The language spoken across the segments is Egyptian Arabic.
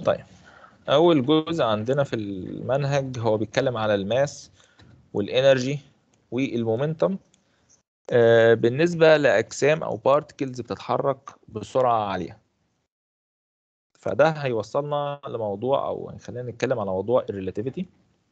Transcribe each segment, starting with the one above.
طيب اول جزء عندنا في المنهج هو بيتكلم على الماس والانرجي والمومنتم آه، بالنسبه لاجسام او بارتكلز بتتحرك بسرعه عاليه فده هيوصلنا لموضوع او خلينا نتكلم على موضوع الريلاتيفيتي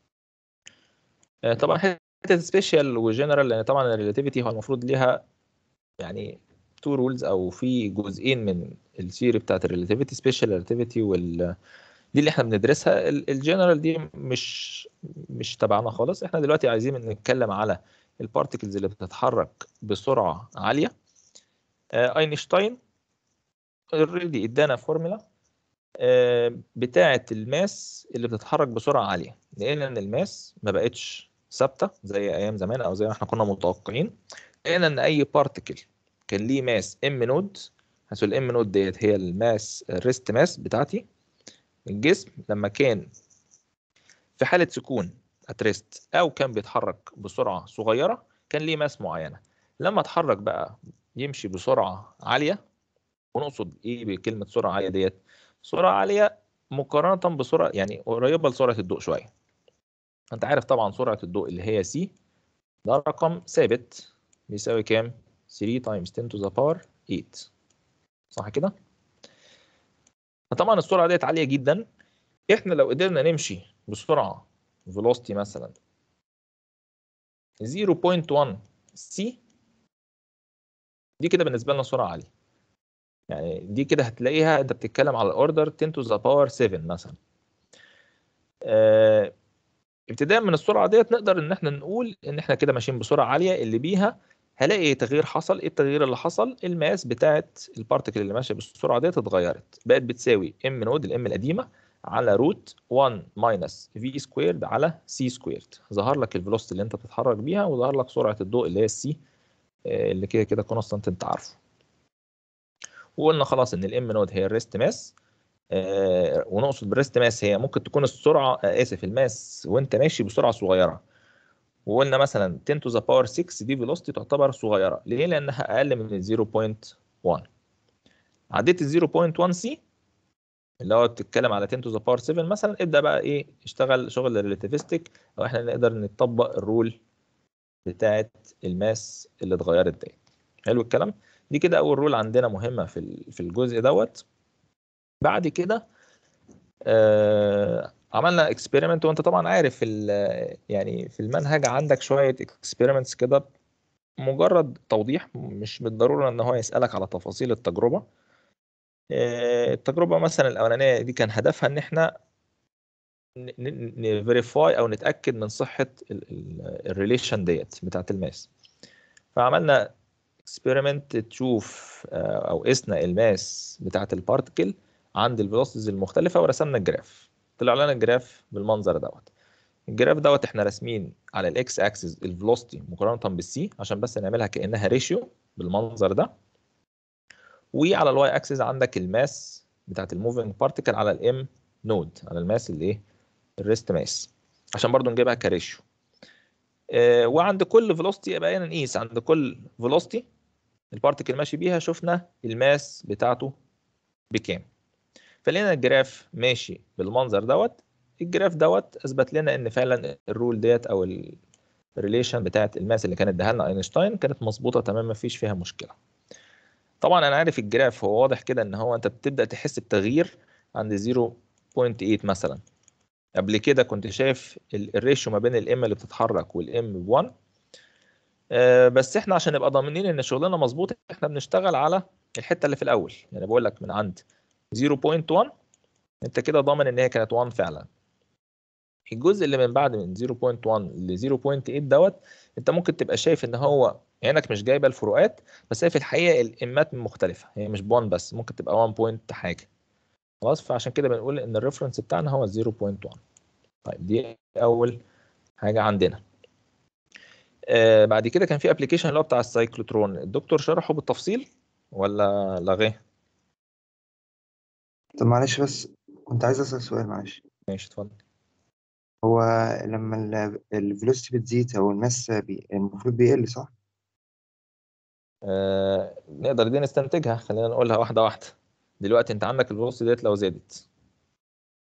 طبعا حته سبيشال وجنرال لان طبعا الريلاتيفيتي هو المفروض ليها يعني تو رولز او في جزئين من الثيوري بتاعت الريلاتيفيتي سبيشال ريلاتيفيتي وال دي اللي احنا بندرسها الجنرال دي مش مش تبعنا خالص احنا دلوقتي عايزين نتكلم على البارتكلز اللي بتتحرك بسرعه عاليه آه، اينشتاين اوريدي ادانا فورمولا آه، بتاعه الماس اللي بتتحرك بسرعه عاليه لان الماس ما بقتش ثابته زي ايام زمان او زي ما احنا كنا متوقعين لقينا ان اي بارتكل كان ليه ماس ام نود حيث الام نود ديت هي الماس الريست ماس بتاعتي الجسم لما كان في حاله سكون اتريست او كان بيتحرك بسرعه صغيره كان ليه ماس معينه لما اتحرك بقى يمشي بسرعه عاليه ونقصد ايه بكلمه سرعه عاليه ديت سرعه عاليه مقارنه بسرعه يعني قريبه لسرعه الضوء شويه انت عارف طبعا سرعه الضوء اللي هي سي ده رقم ثابت بيساوي كام 3 times 10 to the power 8 صح كده فطبعا السرعه ديت عاليه جدا احنا لو قدرنا نمشي بسرعه velocity مثلا 0.1 سي دي كده بالنسبه لنا سرعه عاليه يعني دي كده هتلاقيها انت بتتكلم على الاوردر 10 to the power 7 مثلا آه ابتداء من السرعه ديت نقدر ان احنا نقول ان احنا كده ماشيين بسرعه عاليه اللي بيها هلاقي تغيير حصل ايه التغيير اللي حصل الماس بتاعت البارتكل اللي ماشيه بالسرعه ديت اتغيرت بقت بتساوي ام نود الام القديمه على روت 1 ماينس في سكويرد على سي سكويرد ظهر لك الفيلوسيتي اللي انت بتتحرك بيها وظهر لك سرعه الضوء اللي هي السي اللي كده كده كونستانت انت عارفه وقلنا خلاص ان الام نود هي الريست ماس آه ونقصد بالريست ماس هي ممكن تكون السرعه آه اسف الماس وانت ماشي بسرعه صغيره وقلنا مثلا 10 to the power 6 دي فيلوسيتي تعتبر صغيره ليه لانها اقل من 0.1 عديت ال 0.1 سي اللي هو بتتكلم على 10 to the power 7 مثلا ابدا بقى ايه اشتغل شغل الريلاتيفستيك او احنا نقدر نطبق الرول بتاعه الماس اللي اتغيرت ديت حلو الكلام دي كده اول رول عندنا مهمه في في الجزء دوت بعد كده آه عملنا اكسبيرمنت وانت طبعا عارف في يعني في المنهج عندك شويه اكسبيرمنتس كده مجرد توضيح مش بالضروره ان هو يسالك على تفاصيل التجربه التجربه مثلا الاولانيه دي كان هدفها ان احنا نفيريفاي او نتاكد من صحه الريليشن ديت بتاعت الماس فعملنا اكسبيرمنت تشوف او قسنا الماس بتاعت البارتكل عند الفيلوسيتيز المختلفه ورسمنا الجراف طلع لنا الجراف بالمنظر دوت الجراف دوت احنا راسمين على الاكس اكسس الفيلوسيتي مقارنه بالسي عشان بس نعملها كانها ريشيو بالمنظر ده وعلى الواي اكسس عندك الماس بتاعت الموفينج بارتيكل على الام نود على الماس اللي ايه الريست ماس عشان برضو نجيبها كريشيو اه وعند كل فيلوسيتي بقينا نقيس عند كل فيلوسيتي البارتيكل ماشي بيها شفنا الماس بتاعته بكام فلقينا الجراف ماشي بالمنظر دوت الجراف دوت اثبت لنا ان فعلا الرول ديت او الريليشن بتاعت الماس اللي كانت اداها لنا اينشتاين كانت مظبوطه تمام ما فيش فيها مشكله طبعا انا عارف الجراف هو واضح كده ان هو انت بتبدا تحس بتغيير عند 0.8 مثلا قبل كده كنت شايف الريشيو ما بين الام اللي بتتحرك والام ب 1 أه بس احنا عشان نبقى ضامنين ان شغلنا مظبوط احنا بنشتغل على الحته اللي في الاول يعني بقول لك من عند 0.1 انت كده ضامن ان هي كانت 1 فعلا الجزء اللي من بعد من 0.1 ل 0.8 دوت انت ممكن تبقى شايف ان هو عينك مش جايبه الفروقات بس هي في الحقيقه الامات مختلفه هي مش ب1 بس ممكن تبقى 1 بوينت حاجه خلاص فعشان كده بنقول ان الريفرنس بتاعنا هو 0.1 طيب دي اول حاجه عندنا آه بعد كده كان في ابلكيشن اللي هو بتاع السايكلوترون الدكتور شرحه بالتفصيل ولا لغاه طب معلش بس كنت عايز أسأل سؤال معلش ماشي اتفضل هو لما الفيلوسيتي بتزيد أو الماس بي... المفروض بيقل صح؟ آه نقدر دي نستنتجها خلينا نقولها واحده واحده دلوقتي انت عندك الفيلوسيتي ديت لو زادت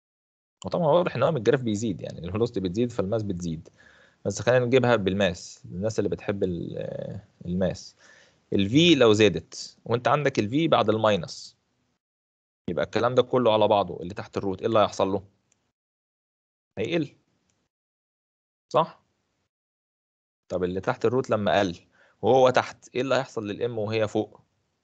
وطبعا واضح ان هو من الجراف بيزيد يعني الفيلوسيتي بتزيد فالماس بتزيد بس خلينا نجيبها بالماس الناس اللي بتحب ال- الماس الفي لو زادت وانت عندك الفي بعد الماينس يبقى الكلام ده كله على بعضه اللي تحت الروت ايه اللي هيحصل له هيقل صح طب اللي تحت الروت لما قل وهو تحت ايه اللي هيحصل للام وهي فوق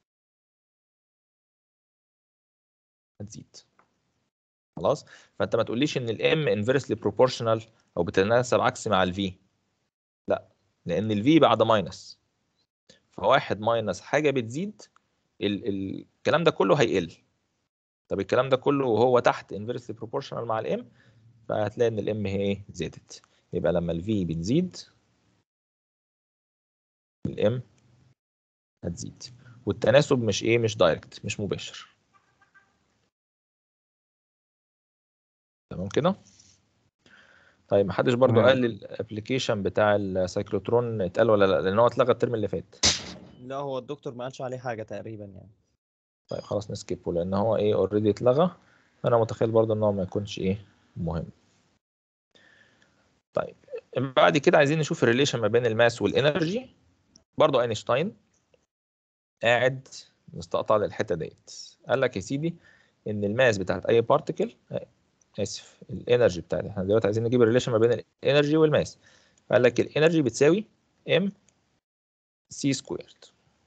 هتزيد خلاص فانت ما تقوليش ان الام انفرسلي بروبورشنال او بتتناسب عكسي مع الفي لا لان الفي بعد ماينس فواحد ماينس حاجه بتزيد ال ال الكلام ده كله هيقل طب الكلام ده كله وهو تحت انفرسلي بروبورشنال مع الام فهتلاقي ان الام هي ايه زادت يبقى لما الفي بتزيد الام هتزيد والتناسب مش ايه مش دايركت مش مباشر تمام كده طيب محدش برضو تمام. قال لي الابلكيشن بتاع السايكلوترون اتقال ولا لا لان هو اتلغى الترم اللي فات لا هو الدكتور ما قالش عليه حاجة تقريبا يعني طيب خلاص نسكيبه لان هو ايه اوريدي اتلغى فانا متخيل برضو ان هو ما يكونش ايه مهم طيب بعد كده عايزين نشوف الريليشن ما بين الماس والانرجي برضو اينشتاين قاعد مستقطع للحته ديت قال لك يا سيدي ان الماس بتاعت اي بارتكل اسف الانرجي بتاعت احنا دلوقتي عايزين نجيب الريليشن ما بين الانرجي والماس قال لك الانرجي بتساوي ام سي سكويرد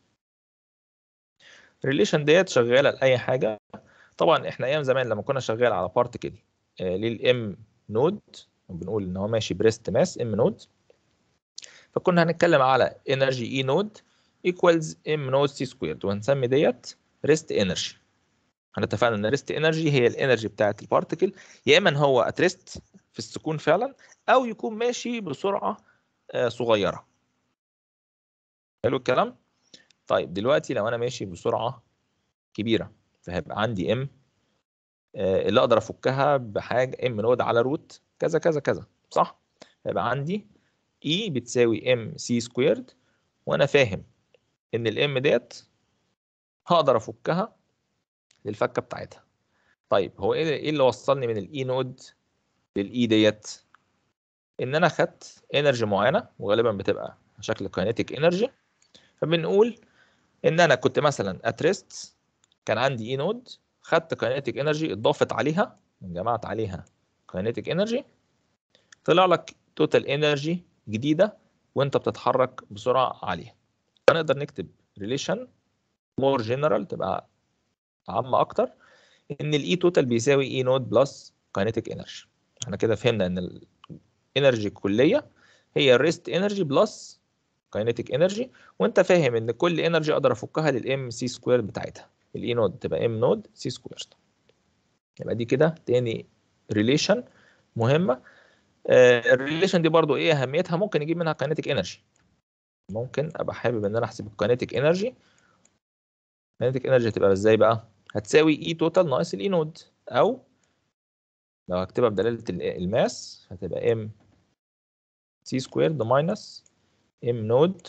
الريليشن ديت شغاله لاي حاجه طبعا احنا ايام زمان لما كنا شغال على بارتكل للام نود بنقول ان هو ماشي بريست ماس ام نود فكنا هنتكلم على انرجي اي نود ايكوالز ام نود سي سكويرد وهنسمي ديت ريست انرجي احنا اتفقنا ان ريست انرجي هي الانرجي بتاعت البارتكل يا اما هو اتريست في السكون فعلا او يكون ماشي بسرعه آه، صغيره حلو الكلام طيب دلوقتي لو انا ماشي بسرعه كبيره فهيبقى عندي ام اللي اقدر افكها بحاجه ام نود على روت كذا كذا كذا صح هيبقى عندي اي بتساوي ام سي سكويرد وانا فاهم ان الام ديت هقدر افكها للفكه بتاعتها طيب هو ايه ايه اللي وصلني من الاي نود للاي ديت ان انا خدت انرجي معينه وغالبا بتبقى شكل كاينيتيك انرجي فبنقول ان انا كنت مثلا اتريست كان عندي اي نود خدت كاينيتيك انرجي اتضافت عليها جمعت عليها كاينيتيك انرجي طلع لك توتال انرجي جديده وانت بتتحرك بسرعه عليها فنقدر نكتب ريليشن مور جنرال تبقى عامه اكتر ان الاي توتال بيساوي اي نود بلس كاينيتيك انرجي احنا كده فهمنا ان الانرجي الكليه هي الريست انرجي بلس كاينيتيك انرجي وانت فاهم ان كل انرجي اقدر افكها للام سي سكوير بتاعتها الاي نود تبقى ام نود سي سكوير يبقى دي كده تاني ريليشن مهمه الريليشن دي برضو ايه اهميتها ممكن نجيب منها كاينيتيك انرجي ممكن ابقى حابب ان انا احسب الكاينيتيك انرجي الكاينيتيك انرجي هتبقى ازاي بقى هتساوي اي توتال ناقص الاي نود او لو هكتبها بدلاله الماس هتبقى ام سي سكويرد ماينس ام نود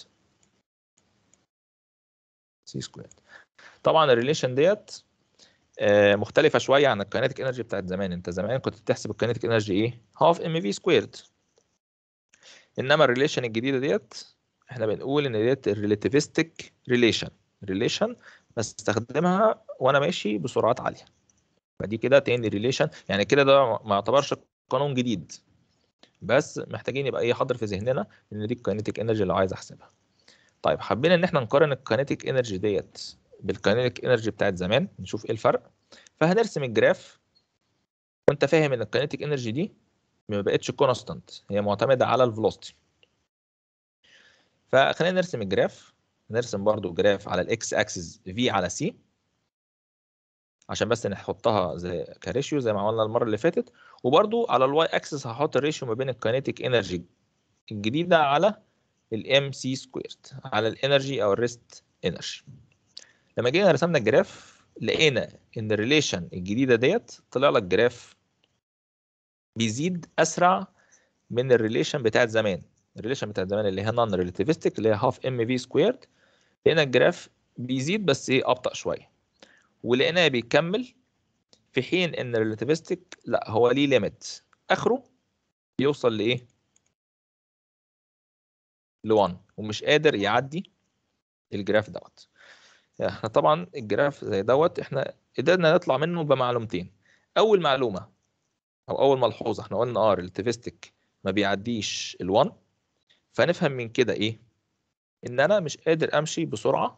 سي سكويرد طبعا الريليشن ديت آه، مختلفه شويه عن الكاينيتيك انرجي بتاعت زمان انت زمان كنت بتحسب الكاينيتيك انرجي ايه هاف ام في سكويرد انما الريليشن الجديده ديت احنا بنقول ان ديت الريلاتيفيستيك ريليشن ريليشن بستخدمها وانا ماشي بسرعات عاليه فدي كده تاني ريليشن يعني كده ده ما يعتبرش قانون جديد بس محتاجين يبقى ايه حاضر في ذهننا ان دي الكاينيتيك انرجي اللي عايز احسبها طيب حبينا ان احنا نقارن الكاينيتيك انرجي ديت بالكاينيتيك انرجي بتاعت زمان نشوف ايه الفرق فهنرسم الجراف وانت فاهم ان الكاينيتيك انرجي دي ما بقتش كونستانت هي معتمده على الفيلوسيتي فخلينا نرسم الجراف نرسم برضو جراف على الاكس اكسس في على سي عشان بس نحطها زي كريشيو زي ما عملنا المره اللي فاتت وبرضو على الواي اكسس هحط الريشيو ما بين الكاينيتيك انرجي الجديده على الام سي سكويرد على الانرجي او الريست انرجي لما جينا رسمنا الجراف لقينا ان الريليشن الجديده ديت طلع لك جراف بيزيد اسرع من الريليشن بتاعت زمان الريليشن بتاعت زمان اللي هي نون ريلاتيفيستيك اللي هي هاف ام في سكويرد لقينا الجراف بيزيد بس ايه ابطا شويه ولقيناه بيكمل في حين ان الريلاتيفستيك لا هو ليه ليميت اخره يوصل لايه ل 1 ومش قادر يعدي الجراف دوت احنا طبعا الجراف زي دوت احنا قدرنا نطلع منه بمعلومتين اول معلومه او اول ملحوظه احنا قلنا اه الريلاتيفستيك ما بيعديش ال1 فنفهم من كده ايه ان انا مش قادر امشي بسرعه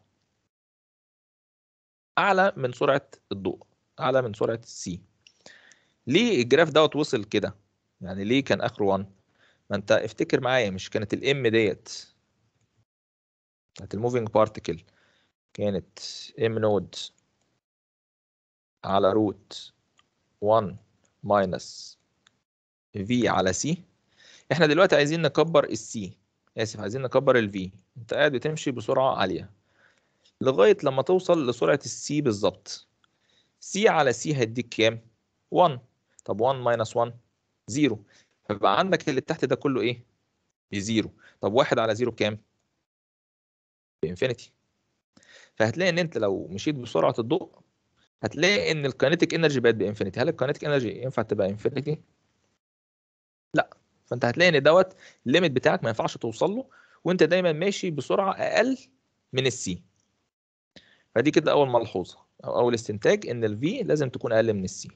اعلى من سرعه الضوء اعلى من سرعه السي ليه الجراف دوت وصل كده يعني ليه كان اخره 1 ما انت افتكر معايا مش كانت الام ديت بتاعت الموفينج بارتيكل كانت ام نود على روت 1 ماينس في على سي احنا دلوقتي عايزين نكبر السي اسف عايزين نكبر الفي انت قاعد بتمشي بسرعه عاليه لغايه لما توصل لسرعه السي بالظبط سي على سي هيديك كام 1 طب 1 ماينس 1 0 فبقى عندك اللي تحت ده كله ايه بزيرو طب 1 على 0 بكام بانفينيتي فهتلاقي ان انت لو مشيت بسرعه الضوء هتلاقي ان الكاينيتيك انرجي بقت بانفينيتي هل الكاينيتيك انرجي ينفع تبقى انفينيتي لا فانت هتلاقي ان دوت الليميت بتاعك ما ينفعش توصل له وانت دايما ماشي بسرعه اقل من السي فدي كده اول ملحوظه او اول استنتاج ان الفي لازم تكون اقل من السي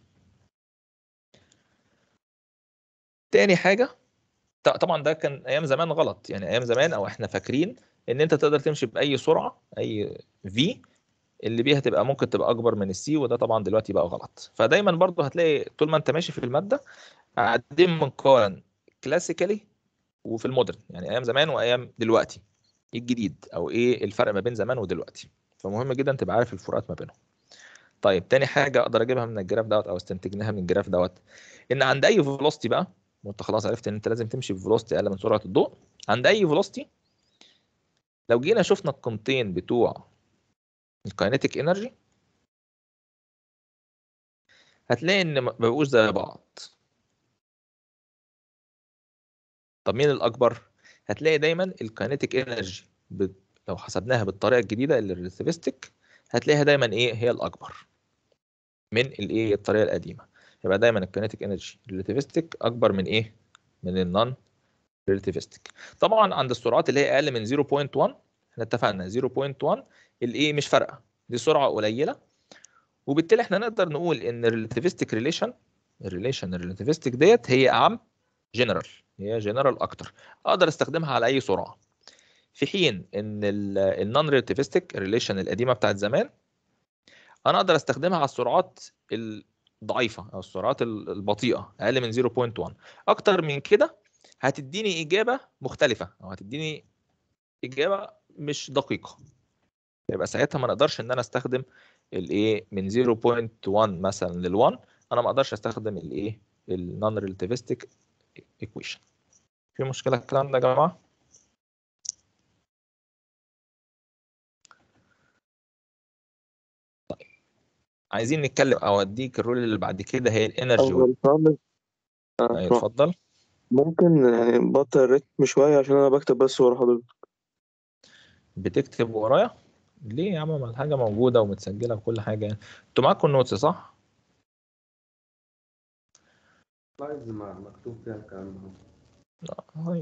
تاني حاجه ط- طبعا ده كان ايام زمان غلط يعني ايام زمان او احنا فاكرين ان انت تقدر تمشي باي سرعه اي في اللي بيها تبقى ممكن تبقى اكبر من السي وده طبعا دلوقتي بقى غلط فدايما برضو هتلاقي طول ما انت ماشي في الماده قاعدين بنقارن كلاسيكالي وفي المودرن يعني ايام زمان وايام دلوقتي ايه الجديد او ايه الفرق ما بين زمان ودلوقتي فمهم جدا تبقى عارف الفروقات ما بينهم طيب تاني حاجه اقدر اجيبها من الجراف دوت او استنتجناها من الجراف دوت ان عند اي فيلوسيتي بقى وانت خلاص عرفت ان انت لازم تمشي بفيلوسيتي اقل من سرعه الضوء عند اي فيلوسيتي لو جينا شفنا القيمتين بتوع الكاينيتيك انرجي هتلاقي ان ما بقوش زي بعض طب مين الاكبر هتلاقي دايما الكاينيتيك انرجي ب... لو حسبناها بالطريقه الجديده اللي الريلاتيفستيك هتلاقيها دايما ايه هي الاكبر من الايه الطريقه القديمه يبقى دايما الكاينيتيك انرجي الريلاتيفستيك اكبر من ايه من النون ريلاتيفستيك طبعا عند السرعات اللي هي اقل من 0.1 احنا اتفقنا 0.1 الايه مش فارقه دي سرعه قليله وبالتالي احنا نقدر نقول ان الريلاتيفستيك ريليشن الريليشن الريلاتيفستيك ديت هي اعم جنرال هي جنرال اكتر اقدر استخدمها على اي سرعه في حين ان النون ريلاتيفستيك ريليشن القديمه بتاعت زمان انا اقدر استخدمها على السرعات الضعيفه او السرعات البطيئه اقل من 0.1 اكتر من كده هتديني اجابه مختلفه او هتديني اجابه مش دقيقه يبقى ساعتها ما نقدرش ان انا استخدم الايه من 0.1 مثلا لل1 انا ما اقدرش استخدم الايه النون ريلاتيفستيك ايكويشن في مشكله الكلام ده يا جماعه طيب عايزين نتكلم او اديك الرول اللي بعد كده هي الانرجي أول خالص آه، ايوه اتفضل ممكن يعني بطل الريتم شوية عشان أنا بكتب بس ورا حضرتك بتكتب ورايا ليه يا عم ما الحاجه موجوده ومتسجله وكل حاجه يعني انتوا معاكم النوتس صح سلايدز ما مكتوب فيها الكلام ده طيب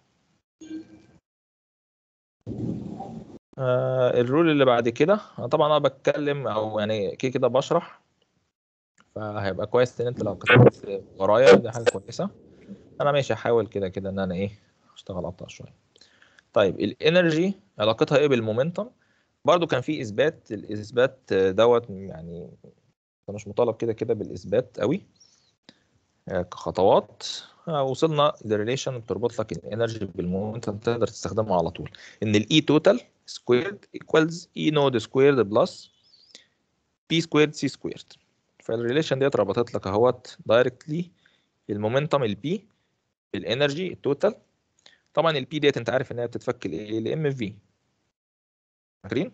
آه الرول اللي بعد كده أنا طبعا انا بتكلم او يعني كده كده بشرح فهيبقى كويس ان انت لو كتبت ورايا دي حاجه كويسه انا ماشي احاول كده كده ان انا ايه اشتغل ابطا شويه طيب الانرجي علاقتها ايه بالمومنتم برضو كان في اثبات الاثبات دوت يعني ده مش مطالب كده كده بالاثبات قوي آه، كخطوات آه، وصلنا لريليشن بتربط لك الانرجي بالمومنتم تقدر تستخدمه على طول ان الاي توتال سكويرد ايكوالز اي نود سكويرد بلس بي سكويرد سي سكويرد فالريليشن ديت ربطت لك اهوت دايركتلي المومنتم البي الانرجي التوتال طبعا البي ديت انت عارف ان هي بتتفك لايه لام في فاكرين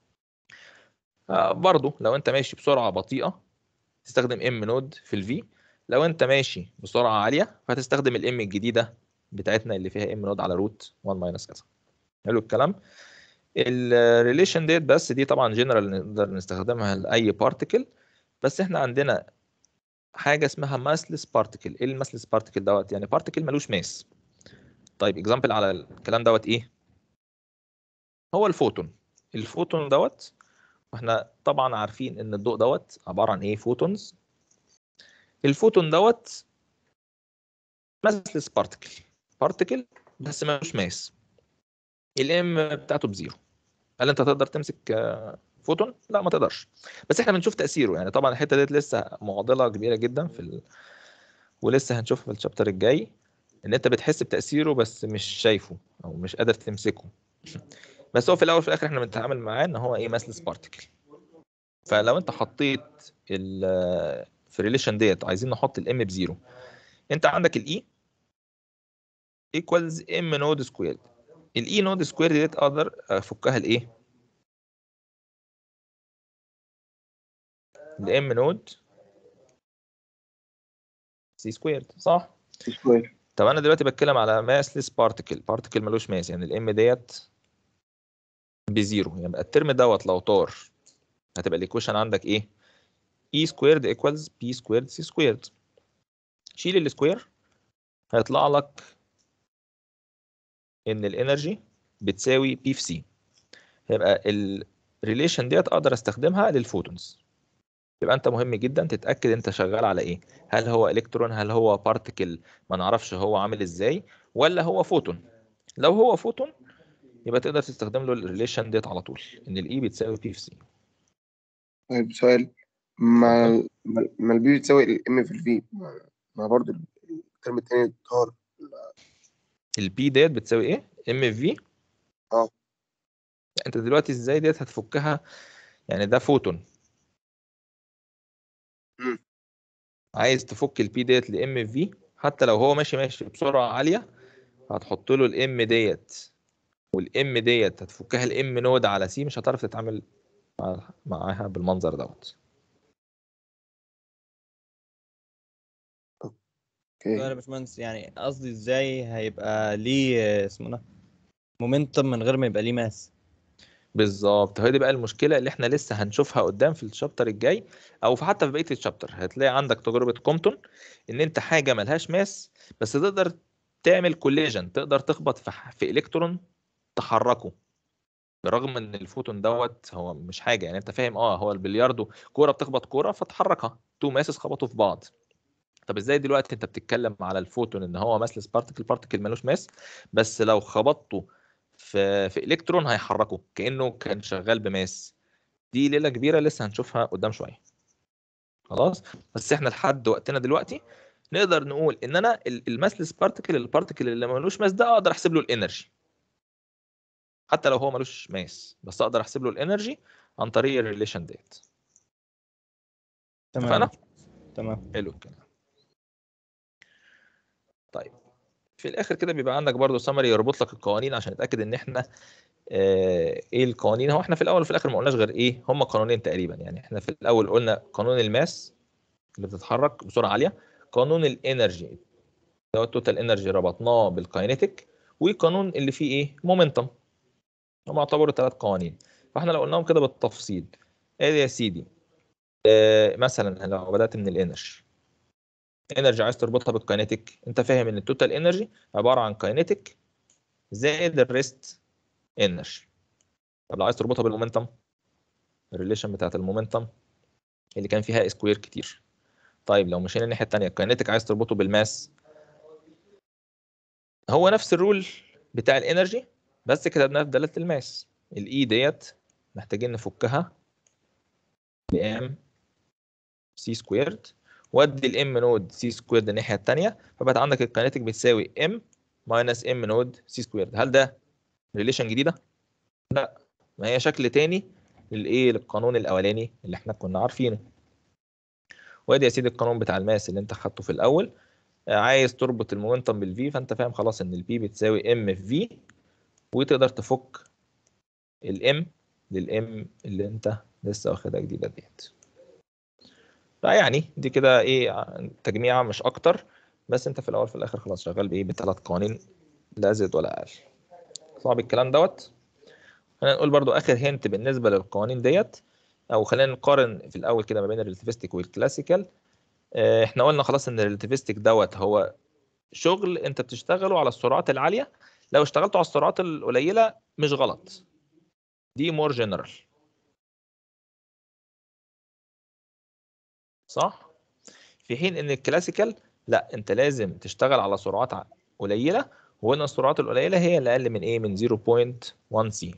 آه برضو لو انت ماشي بسرعه بطيئه تستخدم ام نود في الفي لو انت ماشي بسرعه عاليه فهتستخدم الام الجديده بتاعتنا اللي فيها ام نود على روت 1 ماينس كذا حلو الكلام الريليشن ديت بس دي طبعا جنرال نقدر نستخدمها لاي بارتيكل بس احنا عندنا حاجه اسمها ماسلس بارتيكل ايه الماسلس بارتيكل دوت يعني بارتيكل ملوش ماس طيب اكزامبل على الكلام دوت ايه هو الفوتون الفوتون دوت واحنا طبعا عارفين ان الضوء دوت عباره عن ايه فوتونز الفوتون دوت ماسلس بارتيكل بارتيكل بس ملوش ماس الام بتاعته بزيرو هل انت تقدر تمسك آه، فوتون لا ما تقدرش بس احنا بنشوف تاثيره يعني طبعا الحته ديت لسه معضله كبيره جدا في ال... ولسه هنشوفها في الشابتر الجاي ان انت بتحس بتاثيره بس مش شايفه او مش قادر تمسكه بس هو في الاول وفي الاخر احنا بنتعامل معاه ان هو ايه ماسلس بارتيكل فلو انت حطيت ال في الريليشن ديت عايزين نحط الام بزيرو انت عندك الاي ايكوالز ام نود سكوير الاي نود سكوير ديت اقدر افكها لايه الام نود سي سكويرد صح سكوير طب انا دلوقتي بتكلم على ماسلس بارتيكل بارتيكل ملوش ماس يعني الام ديت بزيرو يبقى الترم دوت لو طار هتبقى الايكويشن عندك ايه e سكويرد ايكوالز b سكويرد c سكويرد شيل السكوير هيطلع لك ان الانرجي بتساوي p في c هيبقى الريليشن ديت اقدر استخدمها للفوتونز يبقى انت مهم جدا تتاكد انت شغال على ايه هل هو الكترون هل هو بارتيكل ما نعرفش هو عامل ازاي ولا هو فوتون لو هو فوتون يبقى تقدر تستخدم له الريليشن ديت على طول ان الاي بتساوي بي في سي طيب سؤال ما ما- ما البي بتساوي الام في الفي ما ما برضه الترم التاني طار البي ديت بتساوي ايه ام في في اه. انت دلوقتي ازاي ديت هتفكها يعني ده فوتون مم. عايز تفك البي ديت لام في حتى لو هو ماشي ماشي بسرعه عاليه هتحط له الام ديت والام ديت هتفكها الام نود على سي مش هتعرف تتعامل مع- معاها بالمنظر دوت سؤال يا اوكي باشمهندس يعني قصدي ازاي هيبقى ليه آه، اسمه ده مومنتم من غير ما يبقى ليه ماس بالظبط هي دي بقى المشكله اللي احنا لسه هنشوفها قدام في الشابتر الجاي او في حتى في بقيه الشابتر هتلاقي عندك تجربه كومبتون ان انت حاجه ملهاش ماس بس تقدر تعمل كوليجن تقدر تخبط في ح- في الكترون تحركه برغم ان الفوتون دوت هو مش حاجه يعني انت فاهم اه هو البلياردو كوره بتخبط كوره فتحركها تو ماسس خبطوا في بعض طب ازاي دلوقتي انت بتتكلم على الفوتون ان هو ماسلس بارتيكل بارتيكل ملوش ماس بس لو خبطته في في الكترون هيحركه كانه كان شغال بماس دي ليله كبيره لسه هنشوفها قدام شويه خلاص بس احنا لحد وقتنا دلوقتي نقدر نقول ان انا ال- الماسلس بارتيكل البارتيكل اللي ملوش ماس ده اقدر احسب له الانرجي حتى لو هو ملوش ماس بس اقدر احسب له الانرجي عن طريق الريليشن ديت تمام اتفقنا تمام حلو الكلام طيب في الاخر كده بيبقى عندك برضو سمري يربط لك القوانين عشان نتاكد ان احنا آه ايه القوانين هو احنا في الاول وفي الاخر ما قلناش غير ايه هم قانونين تقريبا يعني احنا في الاول قلنا قانون الماس اللي بتتحرك بسرعه عاليه قانون الانرجي اللي هو التوتال انرجي ربطناه بالكاينيتيك وقانون اللي فيه ايه مومنتم هم يعتبروا ثلاث قوانين فاحنا لو قلناهم كده بالتفصيل ادي يا سيدي آه مثلا لو بدات من الانرجي انرجي عايز تربطها بالكاينيتيك انت فاهم ان التوتال انرجي عباره عن كاينيتيك زائد الريست انرجي طب لو عايز تربطها بالمومنتم الريليشن بتاعت المومنتم اللي كان فيها سكوير كتير طيب لو مشينا الناحيه الثانيه الكاينيتيك عايز تربطه بالماس هو نفس الرول بتاع الانرجي بس كتبناها في داله الماس الاي ديت محتاجين نفكها بام سي سكويرد وادي الام نود سي سكويرد الناحيه الثانيه فبقت عندك الكاينيتيك بتساوي ام ماينس ام نود سي سكويرد هل ده ريليشن جديده؟ لا ما هي شكل تاني للايه للقانون الاولاني اللي احنا كنا عارفينه وادي يا سيدي القانون بتاع الماس اللي انت خدته في الاول آه، عايز تربط المومنتم بالفي فانت فاهم خلاص ان البي بتساوي ام في في وتقدر تفك الام للام اللي انت لسه واخدها جديده ديت فيعني دي كده ايه ع- تجميعه مش اكتر بس انت في الاول في الاخر خلاص شغال بايه بثلاث قوانين لا زيد ولا اقل صعب الكلام دوت خلينا نقول برضو اخر هنت بالنسبه للقوانين ديت او خلينا نقارن في الاول كده ما بين الريلاتيفيستيك والكلاسيكال آه، احنا قلنا خلاص ان الريلاتيفيستيك دوت هو شغل انت بتشتغله على السرعات العاليه لو اشتغلته على السرعات القليله مش غلط دي مور جنرال صح في حين ان الكلاسيكال لا انت لازم تشتغل على سرعات ع- قليله وهنا السرعات القليله هي اللي اقل من ايه من 0.1 سي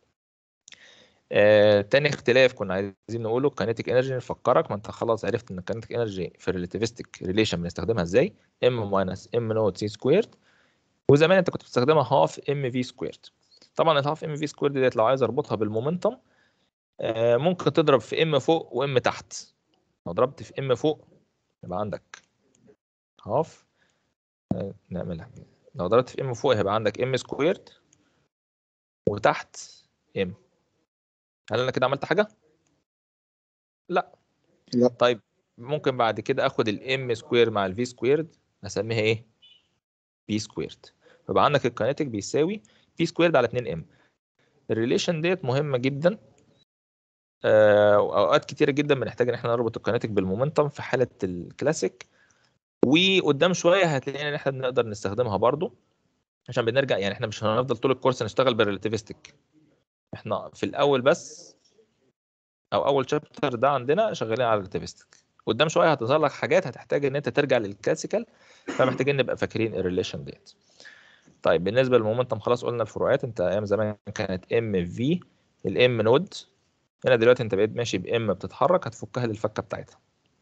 آه، تاني اختلاف كنا عايزين نقوله كاينيتيك انرجي نفكرك ما انت خلاص عرفت ان الكاينيتيك انرجي في الريلاتيفيستيك ريليشن بنستخدمها ازاي ام ماينس ام نوت سي سكويرد وزمان انت كنت بتستخدمها هاف ام في سكويرد طبعا الهاف ام في سكويرد ديت لو عايز اربطها بالمومنتم آه، ممكن تضرب في ام فوق وام تحت لو ضربت في ام فوق يبقى عندك هاف آه، نعملها كده. لو ضربت في ام فوق هيبقى عندك ام سكويرد وتحت ام هل انا كده عملت حاجه لا لا. طيب ممكن بعد كده اخد الام سكوير مع الفي سكويرد اسميها ايه بي سكويرد يبقى عندك الكاينيتيك بيساوي بي سكويرد على 2 ام الريليشن ديت مهمه جدا آه، واوقات كتيره جدا بنحتاج ان احنا نربط الكاينيتيك بالمومنتم في حاله الكلاسيك وقدام شويه هتلاقينا ان احنا بنقدر نستخدمها برضو عشان بنرجع يعني احنا مش هنفضل طول الكورس نشتغل بالريلاتيفيستيك احنا في الاول بس او اول شابتر ده عندنا شغالين على الريلاتيفيستيك قدام شويه هتظهر لك حاجات هتحتاج ان انت ترجع للكلاسيكال فمحتاجين نبقى فاكرين الريليشن ديت طيب بالنسبه للمومنتم خلاص قلنا الفروقات انت ايام زمان كانت ام في الام نود هنا دلوقتي انت بقيت ماشي بام بتتحرك هتفكها للفكه بتاعتها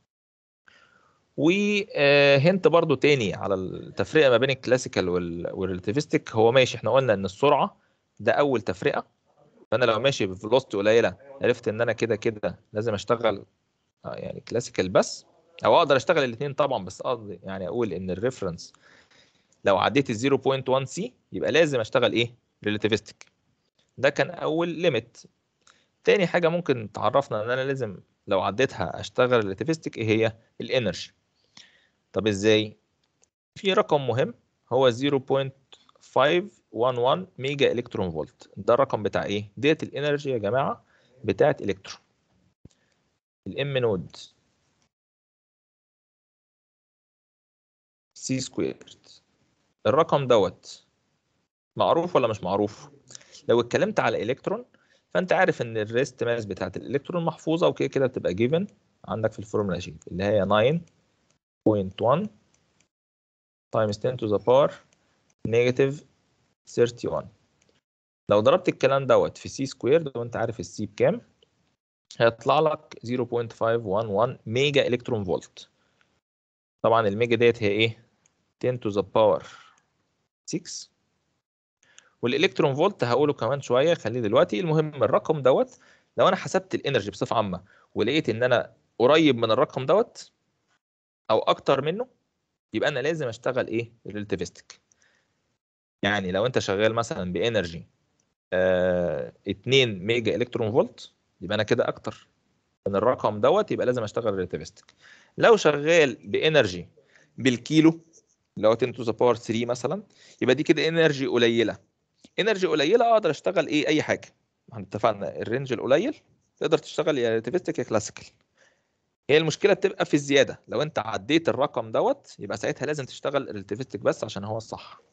وهنت برضو تاني على التفرقه ما بين الكلاسيكال والريلاتيفيستيك هو ماشي احنا قلنا ان السرعه ده اول تفرقه فانا لو ماشي بفيلوسيتي قليله عرفت ان انا كده كده لازم اشتغل آه، يعني كلاسيكال بس او اقدر اشتغل الاثنين طبعا بس اقدر يعني اقول ان الريفرنس لو عديت ال 0.1 سي يبقى لازم اشتغل ايه ريلاتيفيستيك ده كان اول ليميت تاني حاجه ممكن تعرفنا ان انا لازم لو عديتها اشتغل ريلاتيفيستيك ايه هي الانرجي طب ازاي في رقم مهم هو 0.511 ميجا الكترون فولت ده الرقم بتاع ايه ديت الانرجي يا جماعه بتاعت الكترون الام نود سي سكويرد الرقم دوت معروف ولا مش معروف لو اتكلمت على الكترون فانت عارف ان الريست ماس بتاعت الالكترون محفوظه وكده كده بتبقى جيفن عندك في الفورمولا شيت اللي هي 9.1 times 10 to the power negative 31 لو ضربت الكلام دوت في سي سكويرد وانت عارف السي بكام هيطلع لك 0.511 ميجا الكترون فولت طبعا الميجا ديت هي ايه 10 to the power 6 والالكترون فولت هقوله كمان شويه خليه دلوقتي المهم الرقم دوت لو انا حسبت الانرجي بصفه عامه ولقيت ان انا قريب من الرقم دوت او اكتر منه يبقى انا لازم اشتغل ايه ريلاتيفيستيك يعني لو انت شغال مثلا بانرجي آه 2 ميجا الكترون فولت يبقى انا كده اكتر من الرقم دوت يبقى لازم اشتغل ريلاتيفيستيك لو شغال بانرجي بالكيلو اللي هو 10 to the power 3 مثلا يبقى دي كده انرجي قليله انرجي قليله اقدر اشتغل ايه اي حاجه ما احنا اتفقنا الرينج القليل تقدر تشتغل يا ريلاتيفيستيك يا كلاسيكال هي المشكله بتبقى في الزياده لو انت عديت الرقم دوت يبقى ساعتها لازم تشتغل ريلاتيفيستيك بس عشان هو الصح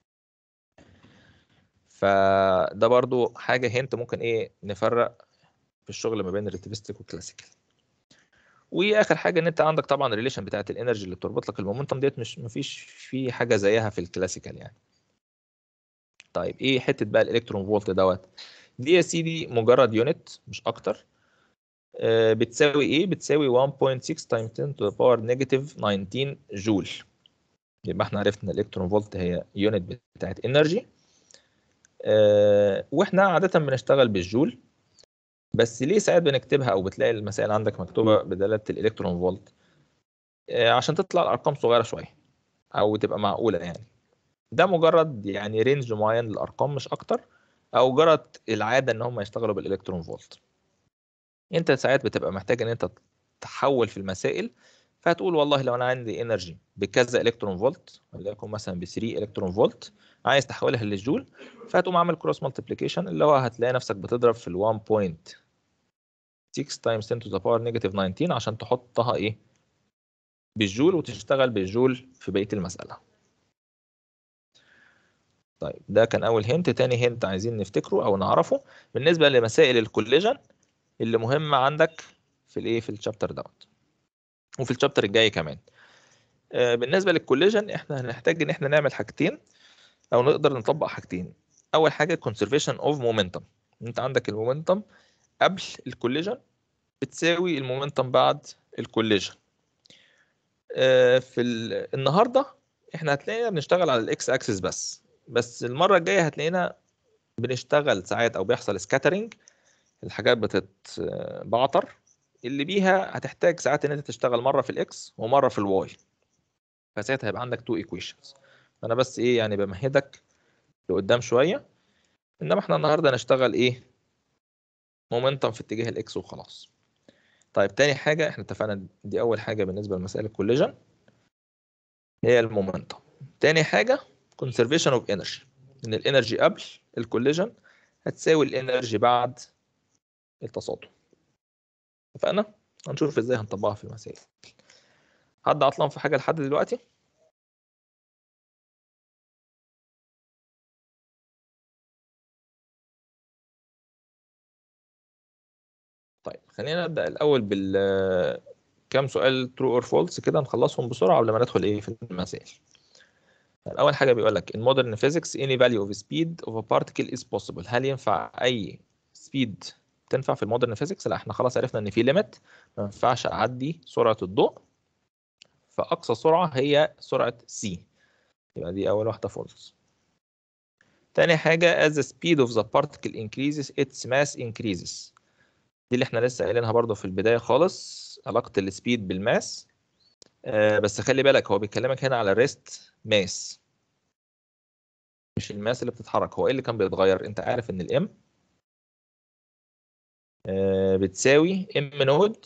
فده برضو حاجه هنت ممكن ايه نفرق في الشغل ما بين الريلاتيفيستيك والكلاسيكال واخر حاجه ان انت عندك طبعا الريليشن بتاعت الانرجي اللي بتربط لك المومنتم ديت مش مفيش في حاجه زيها في الكلاسيكال يعني طيب ايه حته بقى الالكترون فولت دوت دي يا سيدي مجرد يونت مش اكتر آه، بتساوي ايه بتساوي 1.6 times 10 to the power negative 19 جول يبقى احنا عرفنا الالكترون فولت هي يونت بتاعت انرجي واحنا عاده بنشتغل بالجول بس ليه ساعات بنكتبها او بتلاقي المسائل عندك مكتوبه بدلاله الالكترون فولت آه، عشان تطلع الارقام صغيره شويه او تبقى معقوله يعني ده مجرد يعني رينج معين للارقام مش اكتر او مجرد العاده ان هم يشتغلوا بالالكترون فولت انت ساعات بتبقى محتاج ان انت تحول في المسائل فهتقول والله لو انا عندي انرجي بكذا الكترون فولت وليكن مثلا ب 3 الكترون فولت عايز تحولها للجول فهتقوم عامل كروس مالتيبليكيشن اللي هو هتلاقي نفسك بتضرب في ال 1.6 تايمز 10 to the power negative 19 عشان تحطها ايه بالجول وتشتغل بالجول في بقيه المساله طيب ده كان اول هنت تاني هنت عايزين نفتكره او نعرفه بالنسبه لمسائل الكوليجن اللي مهمه عندك في الايه في الشابتر دوت وفي الشابتر الجاي كمان آه، بالنسبه للكوليجن احنا هنحتاج ان احنا نعمل حاجتين او نقدر نطبق حاجتين اول حاجه conservation of momentum انت عندك المومنتم قبل الكوليجن بتساوي المومنتم بعد الكوليجن آه، في ال- النهارده احنا هتلاقينا بنشتغل على الاكس اكسس بس بس المره الجايه هتلاقينا بنشتغل ساعات او بيحصل سكاترينج الحاجات بتتبعتر اللي بيها هتحتاج ساعات ان انت تشتغل مره في الاكس ومره في الواي فساعتها هيبقى عندك تو ايكويشنز انا بس ايه يعني بمهدك لقدام شويه انما احنا النهارده هنشتغل ايه مومنتم في اتجاه الاكس وخلاص طيب تاني حاجه احنا اتفقنا دي اول حاجه بالنسبه لمسائل الكوليجن هي المومنتم تاني حاجه conservation of energy ان الانرجي قبل الكوليجن هتساوي الانرجي بعد التصادم اتفقنا هنشوف ازاي هنطبقها في المسائل حد عطلان في حاجه لحد دلوقتي طيب خلينا نبدا الاول بال كام سؤال true or false كده نخلصهم بسرعه قبل ما ندخل ايه في المسائل اول حاجه بيقول لك in modern physics any value of speed of a particle is possible هل ينفع اي speed تنفع في المودرن فيزيكس لا احنا خلاص عرفنا ان في ليميت ما ينفعش اعدي سرعه الضوء فاقصى سرعه هي سرعه c يبقى دي اول واحده فولس تاني حاجه as the speed of the particle increases its mass increases دي اللي احنا لسه قايلينها برضو في البدايه خالص علاقه السبيد بالماس آه بس خلي بالك هو بيكلمك هنا على ريست ماس مش الماس اللي بتتحرك هو ايه اللي كان بيتغير انت عارف ان الام آه بتساوي ام نود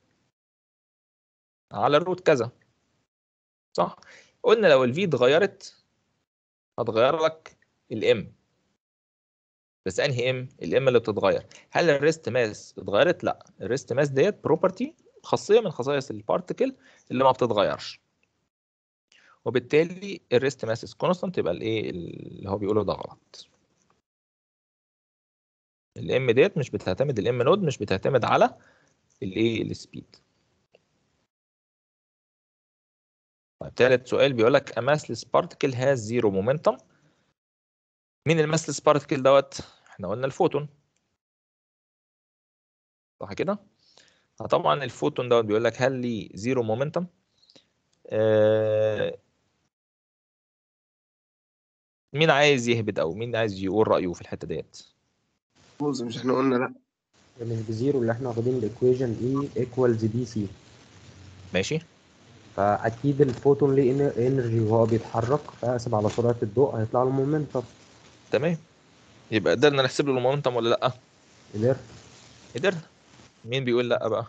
على الروت كذا صح قلنا لو الفي اتغيرت هتغير لك الام بس انهي ام الام اللي بتتغير هل الريست ماس اتغيرت لا الريست ماس ديت بروبرتي خاصيه من خصائص البارتيكل اللي ما بتتغيرش وبالتالي الريست ماس از كونستانت يبقى الايه اللي هو بيقوله ده غلط الام ديت مش بتعتمد الام نود مش بتعتمد على الايه السبيد طيب تالت سؤال بيقول لك a massless particle has zero momentum مين الماسلس بارتكل دوت احنا قلنا الفوتون صح كده طبعا الفوتون دوت بيقول لك هل ليه زيرو مومنتم آه مين عايز يهبد او مين عايز يقول رايه في الحته ديت بص مش احنا قلنا لا مش بزيرو اللي احنا واخدين الايكويشن اي ايكوالز بي سي ماشي فاكيد الفوتون ليه انرجي وهو بيتحرك فاقسم على سرعه الضوء هيطلع له مومنتم تمام يبقى قدرنا نحسب له المومنتم ولا لا قدر قدرنا مين بيقول لا بقى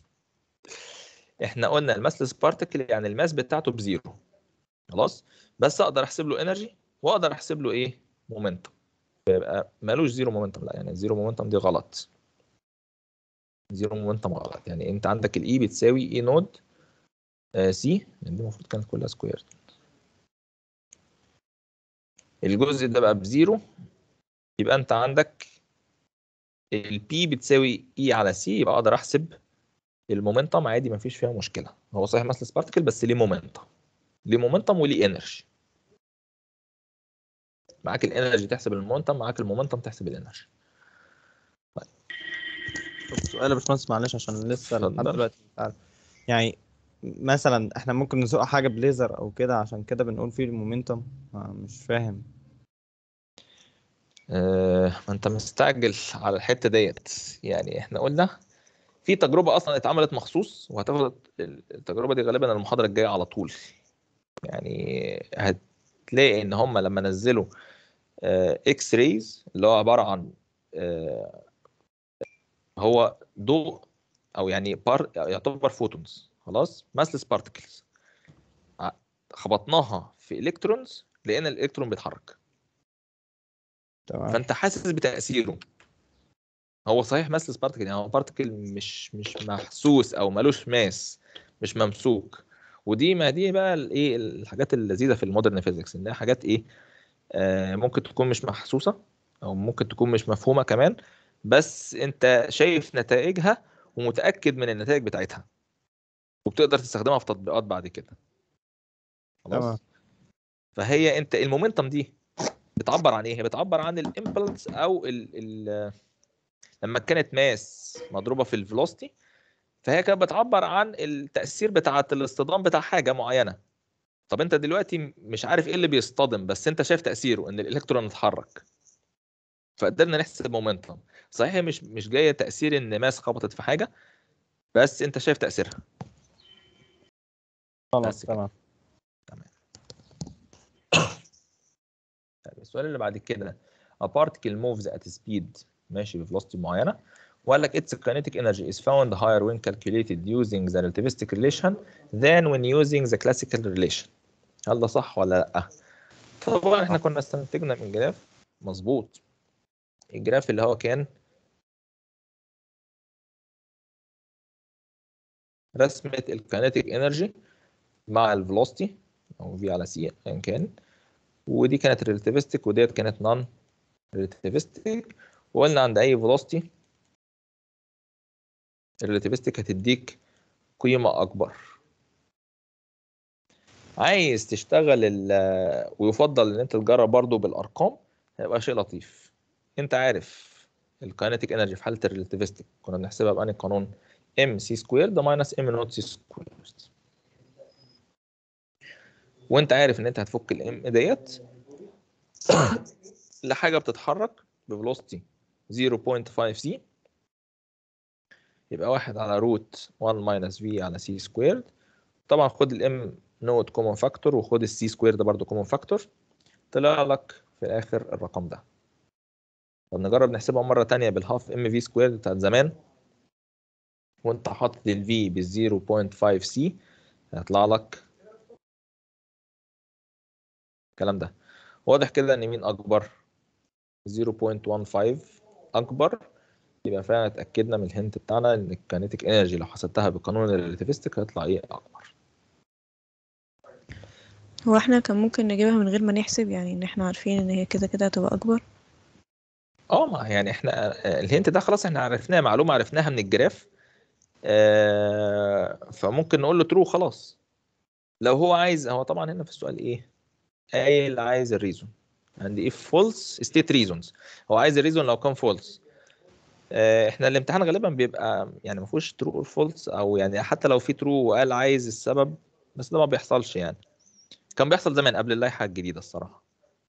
احنا قلنا الماسلس بارتكل يعني الماس بتاعته بزيرو خلاص بس اقدر احسب له انرجي واقدر احسب له ايه مومنتم يبقى مالوش زيرو مومنتم لا يعني زيرو مومنتم دي غلط زيرو مومنتم غلط يعني انت عندك الاي بتساوي اي نود سي دي المفروض كانت كلها سكوير الجزء ده بقى بزيرو يبقى انت عندك البي بتساوي اي على سي يبقى اقدر احسب المومنتم عادي مفيش فيها مشكله هو صحيح ماسلس بارتكل بس ليه مومنتم ليه مومنتم وليه انرجي معاك الانرجي تحسب المومنتم معاك المومنتم تحسب الانرجي طب سؤال يا باشمهندس معلش عشان لسه لحد اتفضل. دلوقتي مش عارف يعني مثلا احنا ممكن نسوق حاجه بليزر او كده عشان كده بنقول فيه المومنتم آه، مش فاهم آه، ما انت مستعجل على الحته ديت يعني احنا قلنا في تجربه اصلا اتعملت مخصوص وهتاخد التجربه دي غالبا المحاضره الجايه على طول يعني هتلاقي ان هم لما نزلوا اكس رايز اللي هو عباره عن آه، هو ضوء او يعني بار يعتبر فوتونز خلاص ماسلس بارتكلز خبطناها في الكترونز لقينا الالكترون بيتحرك تمام فانت حاسس بتاثيره هو صحيح ماسلس بارتكل يعني هو بارتكل مش مش محسوس او ملوش ماس مش ممسوك ودي ما دي بقى الايه الحاجات اللذيذه في المودرن فيزيكس انها حاجات ايه آه ممكن تكون مش محسوسه او ممكن تكون مش مفهومه كمان بس انت شايف نتائجها ومتاكد من النتائج بتاعتها وبتقدر تستخدمها في تطبيقات بعد كده تمام. خلاص فهي انت المومنتم دي بتعبر عن ايه هي بتعبر عن الامبلس او ال ال لما كانت ماس مضروبه في الفيلوسيتي فهي كانت بتعبر عن التاثير بتاعه الاصطدام بتاع حاجه معينه طب انت دلوقتي مش عارف ايه اللي بيصطدم بس انت شايف تاثيره ان الالكترون اتحرك فقدرنا نحسب مومنتم صحيح هي مش مش جايه تاثير ان ماس خبطت في حاجه بس انت شايف تاثيرها خلاص بس كده. تمام طيب السؤال اللي بعد كده a particle moves at speed ماشي بفلوسيتي معينه وقال لك its kinetic energy is found higher when calculated using the relativistic relation than when using the classical relation هل ده صح ولا لا طبعا احنا كنا استنتجنا من جراف مظبوط الجراف اللي هو كان رسمة الكينيتيك انرجي مع الفلوسيتي او في على سي ايا كان ودي كانت ريلاتيفستيك وديت كانت نون ريلاتيفستيك وقلنا عند اي فيلوسيتي الريلاتيفستيك هتديك قيمة أكبر عايز تشتغل ال ويفضل إن أنت تجرب برضو بالأرقام هيبقى شيء لطيف أنت عارف الكاينتيك انرجي في حالة الريلاتيفستيك كنا بنحسبها بأنهي قانون ام سي سكوير ده ماينس ام نوت سي سكوير وانت عارف ان انت هتفك الام ديت لحاجه بتتحرك بفلوسيتي 0.5 سي يبقى واحد على روت 1 ماينس في على سي سكويرد طبعا خد الام نوت كومون فاكتور وخد السي سكوير ده برضو كومون فاكتور طلع لك في الاخر الرقم ده طب نجرب نحسبها مره تانية بالهاف ام في سكوير بتاعت زمان وانت حاطط الفي ب 0.5 سي هيطلع لك الكلام ده واضح كده ان مين اكبر 0.15 اكبر يبقى فعلا اتاكدنا من الهنت بتاعنا ان الكينيتيك انرجي لو حسبتها بقانون الريلاتيفستيك هيطلع ايه اكبر هو احنا كان ممكن نجيبها من غير ما نحسب يعني ان احنا عارفين ان هي كده كده هتبقى اكبر اه ما يعني احنا آه، الهنت ده خلاص احنا عرفناه معلومه عرفناها من الجراف آه، فممكن نقول له ترو خلاص لو هو عايز هو طبعا هنا في السؤال ايه قايل عايز الريزون عندي ايه فولس ستيت ريزونز هو عايز الريزون لو كان فولس احنا الامتحان غالبا بيبقى يعني ما فيهوش ترو اور فولس او يعني حتى لو في ترو وقال عايز السبب بس ده ما بيحصلش يعني كان بيحصل زمان قبل اللائحه الجديده الصراحه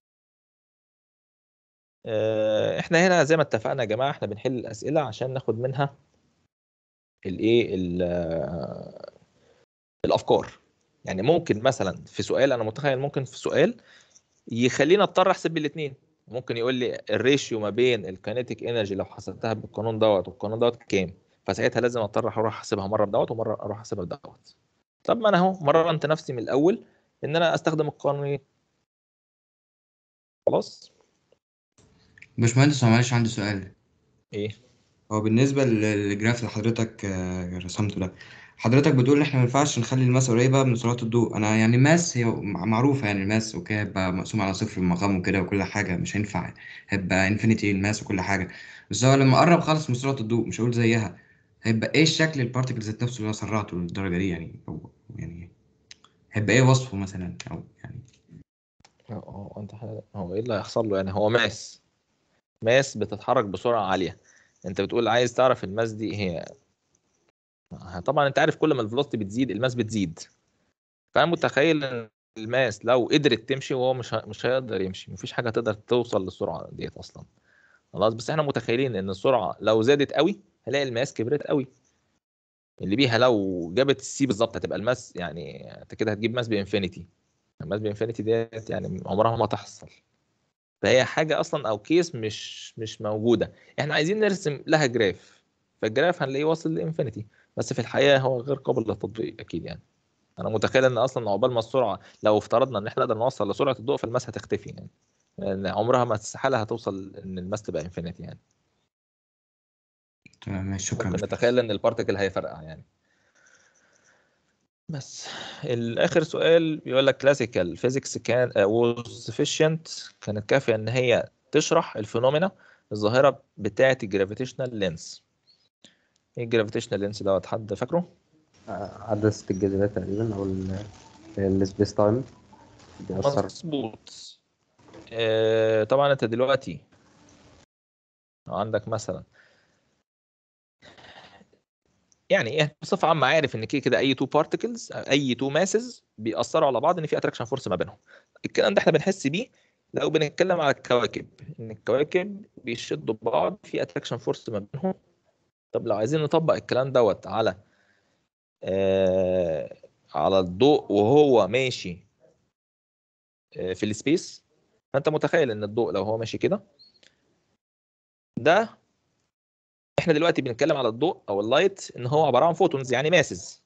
آه، احنا هنا زي ما اتفقنا يا جماعه احنا بنحل الاسئله عشان ناخد منها الايه ال- آه، الافكار يعني ممكن مثلا في سؤال انا متخيل ممكن في سؤال يخليني اضطر احسب بالاثنين ممكن يقول لي الريشيو ما بين الكينيتيك انرجي لو حسبتها بالقانون دوت والقانون دوت كام فساعتها لازم اضطر اروح احسبها مره بدوت ومره اروح احسبها بدوت طب ما انا اهو مرنت نفسي من الاول ان انا استخدم القانونين خلاص باشمهندس هو معلش عندي سؤال ايه هو بالنسبة لل- للجراف اللي حضرتك آه، رسمته ده حضرتك بتقول ان احنا ما ينفعش نخلي الماس قريبة من سرعة الضوء انا يعني ماس هي مع- معروفة يعني الماس اوكي هيبقى مقسوم على صفر المقام وكده وكل حاجة مش هينفع هيبقى انفينيتي الماس وكل حاجة بس هو لما قرب خالص من سرعة الضوء مش هقول زيها هيبقى ايه الشكل البارتكل ذات نفسه اللي انا سرعته للدرجة دي يعني أو يعني هيبقى ايه وصفه مثلا او يعني هو انت ح- هو ايه اللي هيحصل له يعني هو ماس ماس بتتحرك بسرعه عاليه انت بتقول عايز تعرف الماس دي هي طبعا انت عارف كل ما الفيلوسيتي بتزيد الماس بتزيد فانا متخيل ان الماس لو قدرت تمشي وهو مش ه- مش هيقدر يمشي مفيش حاجه تقدر توصل للسرعه ديت اصلا خلاص بس احنا متخيلين ان السرعه لو زادت قوي هلاقي الماس كبرت قوي اللي بيها لو جابت السي بالظبط هتبقى الماس يعني انت كده هتجيب ماس بانفينيتي الماس بانفينيتي ديت يعني عمرها ما تحصل فهي حاجه اصلا او كيس مش مش موجوده احنا عايزين نرسم لها جراف فالجراف هنلاقيه واصل لانفينيتي بس في الحقيقه هو غير قابل للتطبيق اكيد يعني انا متخيل ان اصلا عقبال ما السرعه لو افترضنا ان احنا نقدر نوصل لسرعه الضوء فالماس هتختفي يعني لان عمرها ما استحاله هتوصل ان الماس تبقى انفينيتي يعني تمام ماشي شكرا ممكن نتخيل ان البارتكل هيفرقع يعني بس الاخر سؤال بيقول لك كلاسيكال فيزيكس كان was sufficient كانت كافيه ان هي تشرح الفينومينا الظاهره بتاعه الجرافيتيشنال لينس ايه الجرافيتيشنال لينس دوت حد فاكره عدسة الجاذبية تقريبا أو ال- السبيس تايم بيأثر مظبوط آه، طبعا انت دلوقتي لو عندك مثلا يعني ايه بصفه عامه عارف ان كده كده اي تو بارتكلز اي تو ماسز بيأثروا على بعض ان في اتراكشن فورس ما بينهم الكلام ده احنا بنحس بيه لو بنتكلم على الكواكب ان الكواكب بيشدوا بعض في اتراكشن فورس ما بينهم طب لو عايزين نطبق الكلام دوت على آه على الضوء وهو ماشي آه في السبيس فانت متخيل ان الضوء لو هو ماشي كده ده احنا دلوقتي بنتكلم على الضوء او اللايت ان هو عباره عن فوتونز يعني ماسز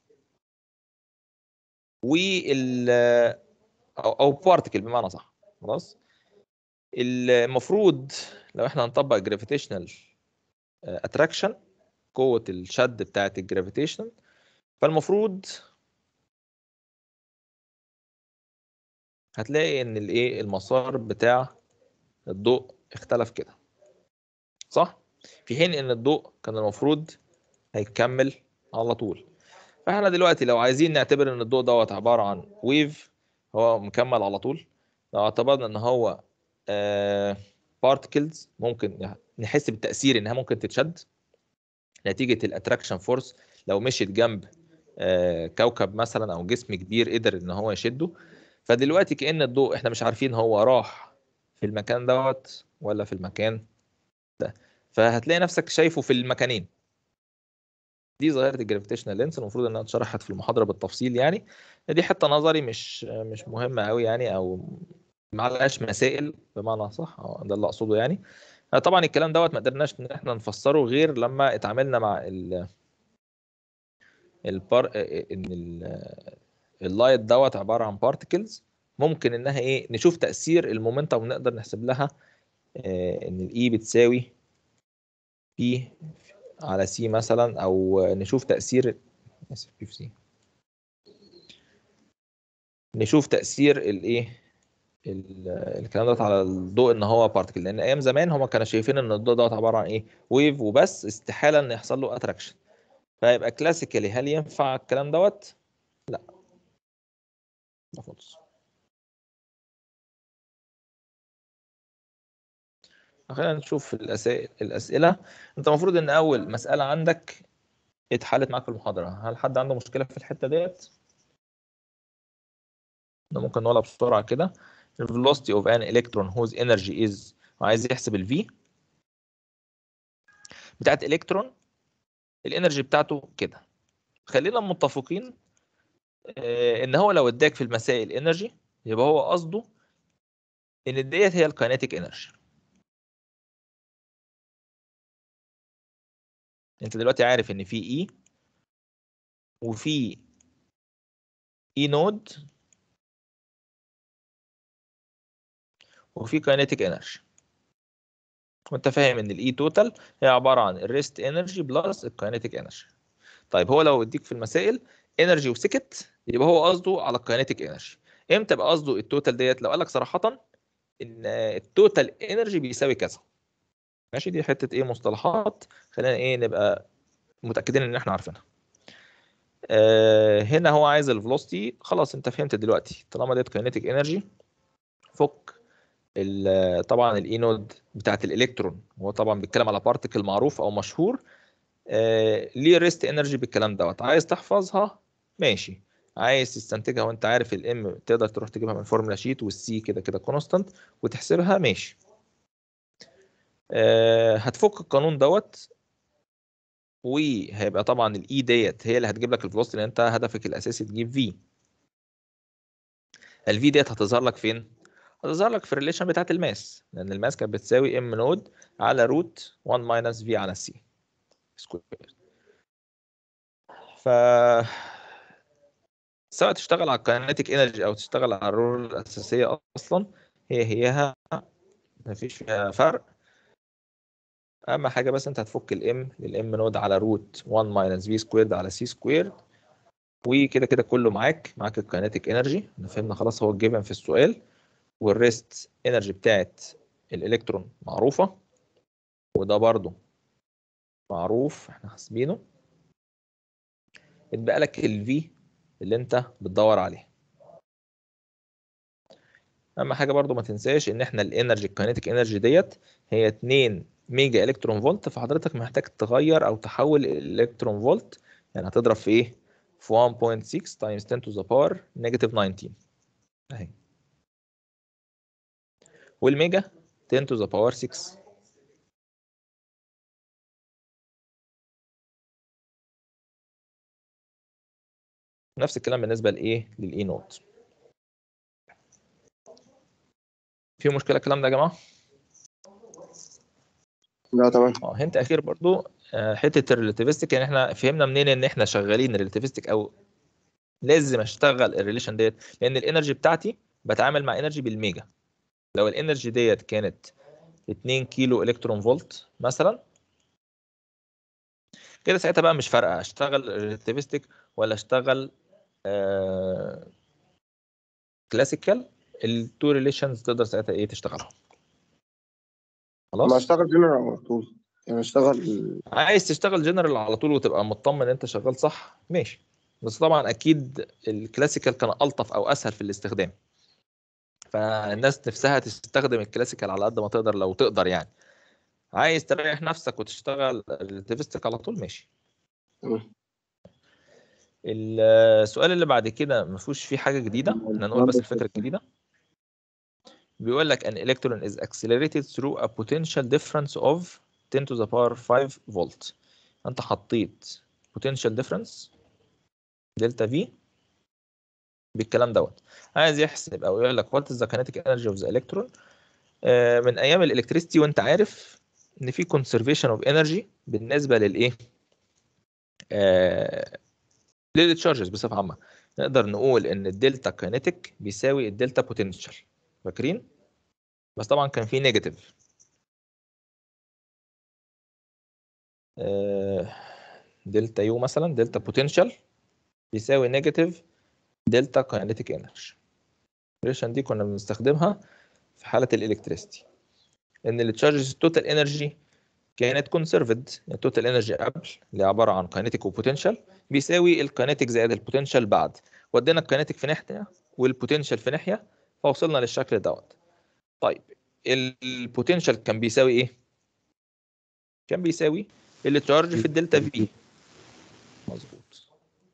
وال او او بارتكل بمعنى صح خلاص المفروض لو احنا هنطبق جرافيتيشنال اتراكشن قوه الشد بتاعه الجرافيتيشن فالمفروض هتلاقي ان الايه المسار بتاع الضوء اختلف كده صح في حين ان الضوء كان المفروض هيكمل على طول فاحنا دلوقتي لو عايزين نعتبر ان الضوء دوت عباره عن ويف هو مكمل على طول لو اعتبرنا ان هو بارتكلز ممكن نحس بالتاثير انها ممكن تتشد نتيجه الاتراكشن فورس لو مشيت جنب آه، كوكب مثلا او جسم كبير قدر ان هو يشده فدلوقتي كأن الضوء احنا مش عارفين هو راح في المكان دوت ولا في المكان ده فهتلاقي نفسك شايفه في المكانين دي ظاهرة الجرافيتيشنال لينس المفروض انها اتشرحت في المحاضرة بالتفصيل يعني دي حتة نظري مش مش مهمة قوي يعني او معلهاش مسائل بمعنى صح أو ده اللي اقصده يعني طبعا الكلام دوت ما قدرناش ان احنا نفسره غير لما اتعاملنا مع ال البار ان ال- اللايت دوت عباره عن بارتكلز ممكن انها ايه نشوف تاثير المومنتم ونقدر نحسب لها آه، ان الاي بتساوي بي على سي مثلا او نشوف تاثير اسف بي في سي نشوف تاثير الايه ال- الكلام دوت على الضوء ان هو بارتكل لان ايام زمان هم كانوا شايفين ان الضوء دوت عباره عن ايه ويف وبس استحاله ان يحصل له اتراكشن فيبقى كلاسيكالي هل ينفع الكلام دوت لا ده فولس خلينا نشوف الأسئلة الأسئلة أنت المفروض إن أول مسألة عندك اتحلت معاك في المحاضرة هل حد عنده مشكلة في الحتة ديت؟ ده ممكن نقولها بسرعة كده The velocity of an electron whose energy is وعايز يحسب ال V بتاعت الإلكترون الانرجي بتاعته كده خلينا متفقين آه، ان هو لو اداك في المسائل انرجي يبقى هو قصده ان ديت هي الكاينيتيك انرجي انت دلوقتي عارف ان في اي وفي اي نود وفي كاينيتيك انرجي وانت فاهم ان الاي توتال هي عباره عن الريست انرجي بلس الكاينيتيك انرجي طيب هو لو اديك في المسائل انرجي وسكت يبقى هو قصده على الكاينيتيك انرجي امتى يبقى قصده التوتال ديت لو قال لك صراحه ان التوتال انرجي بيساوي كذا ماشي دي حته ايه مصطلحات خلينا ايه نبقى متاكدين ان احنا عارفينها آه هنا هو عايز الفلوسيتي خلاص انت فهمت دلوقتي طالما ديت كاينيتيك انرجي فك ال- طبعا الاي نود بتاعت الالكترون هو طبعا بيتكلم على بارتكل معروف او مشهور آه ليه ريست انرجي بالكلام دوت عايز تحفظها ماشي عايز تستنتجها وانت عارف الام تقدر تروح تجيبها من فورمولا شيت والسي كده كده كونستانت وتحسبها ماشي آه هتفك القانون دوت وهيبقى طبعا الاي ديت هي اللي هتجيب لك الفلوسيتي لان انت هدفك الاساسي تجيب في الفي ديت هتظهر لك فين هتظهر لك في الريليشن بتاعت الماس لان الماس كانت بتساوي ام نود على روت 1 ماينس في على سي سكوير ف سواء تشتغل على الكاينيتيك انرجي او تشتغل على الرول الاساسيه اصلا هي هيها مفيش فيها فرق اهم حاجه بس انت هتفك الام للام نود على روت 1 ماينس في سكويرد على سي سكويرد وكده كده كله معاك معاك الكاينتيك انرجي احنا فهمنا خلاص هو الجيفن في السؤال والريست انرجي بتاعت الالكترون معروفه وده برضو معروف احنا حاسبينه اتبقى لك الفي اللي انت بتدور عليه اهم حاجه برضو ما تنساش ان احنا الانرجي الكاينتيك انرجي ديت هي 2 ميجا الكترون فولت فحضرتك محتاج تغير او تحول الالكترون فولت يعني هتضرب في ايه في 1.6 تايمز 10 to the power نيجاتيف 19 اهي والميجا 10 to the power 6 نفس الكلام بالنسبه لايه للاي نوت في مشكله الكلام ده يا جماعه لا تمام اه هنت اخير برضو آه، حته الريلاتيفستيك يعني احنا فهمنا منين ان احنا شغالين ريلاتيفستيك او لازم اشتغل الريليشن ديت لان الانرجي بتاعتي بتعامل مع انرجي بالميجا لو الانرجي ديت كانت 2 كيلو الكترون فولت مثلا كده ساعتها بقى مش فارقه اشتغل ريلاتيفستيك ولا اشتغل كلاسيكال التو ريليشنز تقدر ساعتها ايه تشتغلهم ما خلاص اشتغل جنرال على طول يعني اشتغل عايز تشتغل جنرال على طول وتبقى مطمن ان انت شغال صح ماشي بس طبعا اكيد الكلاسيكال كان الطف او اسهل في الاستخدام فالناس نفسها تستخدم الكلاسيكال على قد ما تقدر لو تقدر يعني عايز تريح نفسك وتشتغل الريلاتيفستيك على طول ماشي تمام. السؤال اللي بعد كده ما فيهوش فيه حاجه جديده احنا نقول بس الفكره الجديده بيقول لك an electron is accelerated through a potential difference of 10 to the power 5 volt انت حطيت potential difference دلتا في بالكلام دوت عايز يحسب او يقول لك what is the kinetic energy of the electron آه، من ايام الالكتريستي وانت عارف ان في conservation of energy بالنسبه للايه آه للتشارجز بصفه عامه نقدر نقول ان الدلتا كاينيتيك بيساوي الدلتا بوتنشال فاكرين بس طبعا كان في نيجاتيف دلتا يو مثلا دلتا بوتنشال بيساوي نيجاتيف دلتا كاينيتيك انرجي الريليشن دي كنا بنستخدمها في حاله الالكتريستي ان التشارجز التوتال انرجي كانت كونسرفد التوتال انرجي قبل اللي عباره عن كاينيتيك وبوتنشال بيساوي الكاينيتيك زائد البوتنشال بعد ودينا الكاينيتيك في ناحيه والبوتنشال في ناحيه فوصلنا للشكل دوت طيب البوتنشال كان بيساوي ايه كان بيساوي التشارج في الدلتا في مظبوط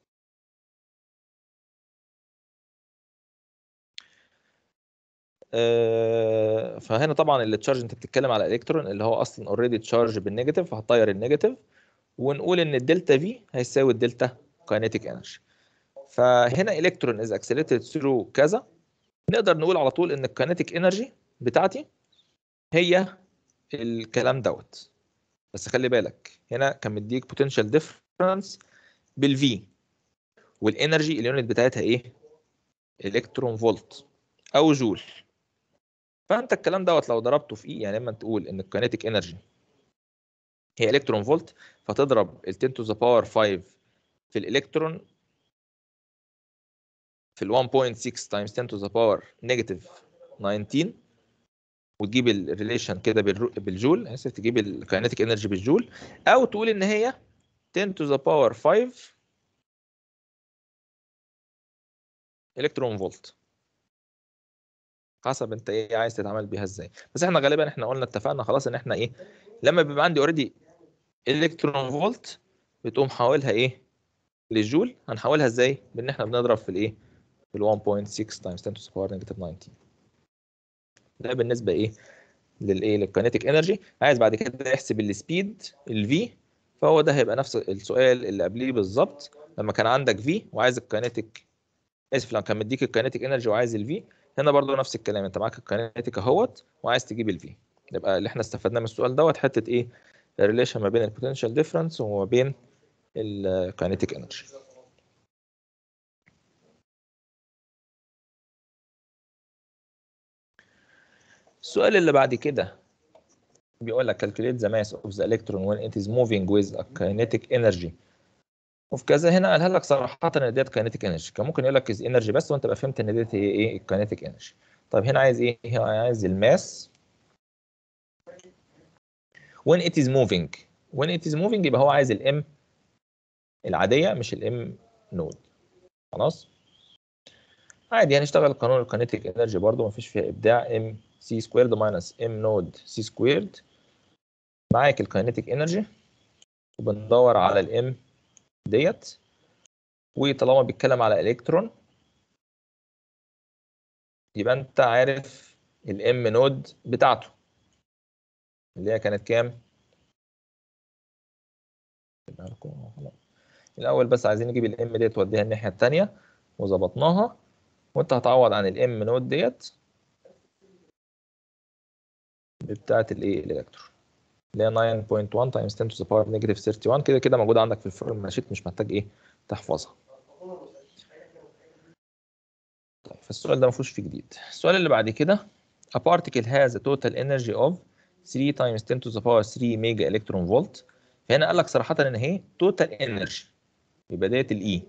آه، فهنا طبعا التشارج انت بتتكلم على الكترون اللي هو اصلا اوريدي تشارج بالنيجاتيف فهتطير النيجاتيف ونقول ان الدلتا في هيساوي الدلتا كاينيتيك انرجي فهنا الكترون از اكسلريتد ثرو كذا نقدر نقول على طول ان الكاينيتيك انرجي بتاعتي هي الكلام دوت بس خلي بالك هنا كان مديك بوتنشال ديفرنس بالفي والانرجي اليونت بتاعتها ايه الكترون فولت او جول فانت الكلام دوت لو ضربته في اي يعني لما تقول ان الكاينيتيك انرجي هي الكترون فولت فتضرب ال 10 to the power 5 في الالكترون في ال 1.6 times 10 to the power negative 19 وتجيب الريليشن كده بالرو- بالجول اسف تجيب الكاينيتيك انرجي بالجول او تقول ان هي 10 to the power 5 الكترون فولت حسب انت ايه عايز تتعامل بيها ازاي بس احنا غالبا احنا قلنا اتفقنا خلاص ان احنا ايه لما بيبقى عندي اوريدي الكترون فولت بتقوم حاولها ايه للجول هنحولها ازاي بان احنا بنضرب في الايه في ال 1.6 times 10 to the power negative 19 ده بالنسبه ايه للايه للكاينيتيك انرجي عايز بعد كده يحسب السبيد الفي فهو ده هيبقى نفس السؤال اللي قبليه بالظبط لما كان عندك في وعايز الكاينيتيك اسف لما كان مديك الكاينيتيك انرجي وعايز الفي هنا برضو نفس الكلام انت معاك الكاينيتيك اهوت وعايز تجيب الفي يبقى اللي احنا استفدناه من السؤال دوت حته ايه الريليشن ما بين البوتنشال ديفرنس وما بين الكاينيتيك انرجي السؤال اللي بعد كده بيقول لك calculate the mass of the electron when it is moving with a kinetic energy وفي كذا هنا قالها لك صراحه ان ديت كاينيتيك انرجي كان ممكن يقول لك از انرجي بس وانت بقى فهمت ان ديت هي ايه الكاينيتيك انرجي طيب هنا عايز ايه هنا عايز الماس when it is moving when it is moving يبقى هو عايز الام العاديه مش الام نود خلاص عادي هنشتغل قانون الكينيتيك انرجي برضو مفيش فيها ابداع ام سي سكويرد ماينس ام نود سي سكويرد معاك الكينيتيك انرجي وبندور على الام ديت وطالما بيتكلم على الكترون يبقى انت عارف الام نود بتاعته اللي هي كانت كام الاول بس عايزين نجيب الام ديت توديها الناحيه الثانيه وظبطناها وانت هتعوض عن الام نود ديت بتاعه الايه الالكترون اللي هي 9.1 تايمز 10 to the power negative 31 كده كده موجوده عندك في الفورمولا شيت مش محتاج ايه تحفظها طيب فالسؤال ده ما فيهوش فيه جديد السؤال اللي بعد كده a particle has a total energy of 3 times 10 to the power 3 ميجا الكترون فولت فهنا قال لك صراحه ان هي توتال انرجي يبقى ديت الاي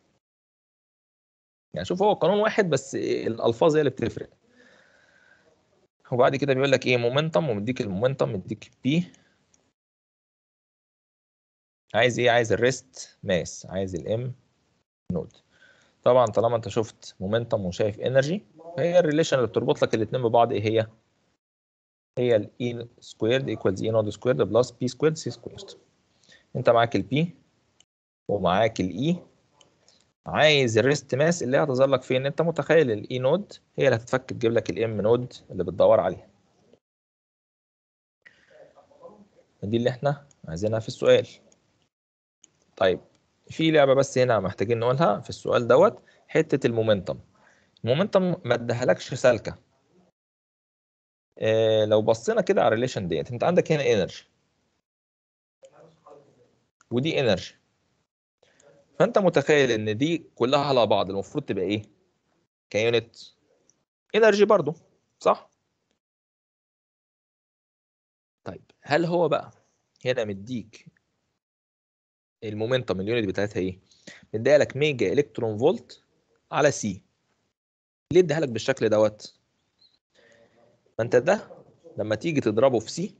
يعني شوف هو قانون واحد بس الالفاظ هي اللي بتفرق وبعد كده بيقول لك ايه مومنتم ومديك المومنتم مديك بي عايز ايه عايز الريست ماس عايز الام نود طبعا طالما انت شفت مومنتم وشايف انرجي فهي الريليشن اللي بتربط لك الاثنين ببعض ايه هي هي الاي سكويرد ايكوالز اي نود سكويرد بلس بي سكويرد سي سكويرد انت معاك البي ومعاك الاي عايز الريست ماس اللي هتظهر لك فين انت متخيل الاي نود هي اللي هتتفك تجيب لك الام نود اللي بتدور عليها دي اللي احنا عايزينها في السؤال طيب في لعبه بس هنا محتاجين نقولها في السؤال دوت حته المومنتم المومنتم ما ادهالكش سالكه اه لو بصينا كده على الريليشن ديت انت عندك هنا انرجي ودي انرجي فانت متخيل ان دي كلها على بعض المفروض تبقى ايه كيونت انرجي برضو صح طيب هل هو بقى هنا مديك المومنتم اليونت بتاعتها ايه مديها لك ميجا الكترون فولت على سي ليه اديها لك بالشكل دوت ما انت ده لما تيجي تضربه في سي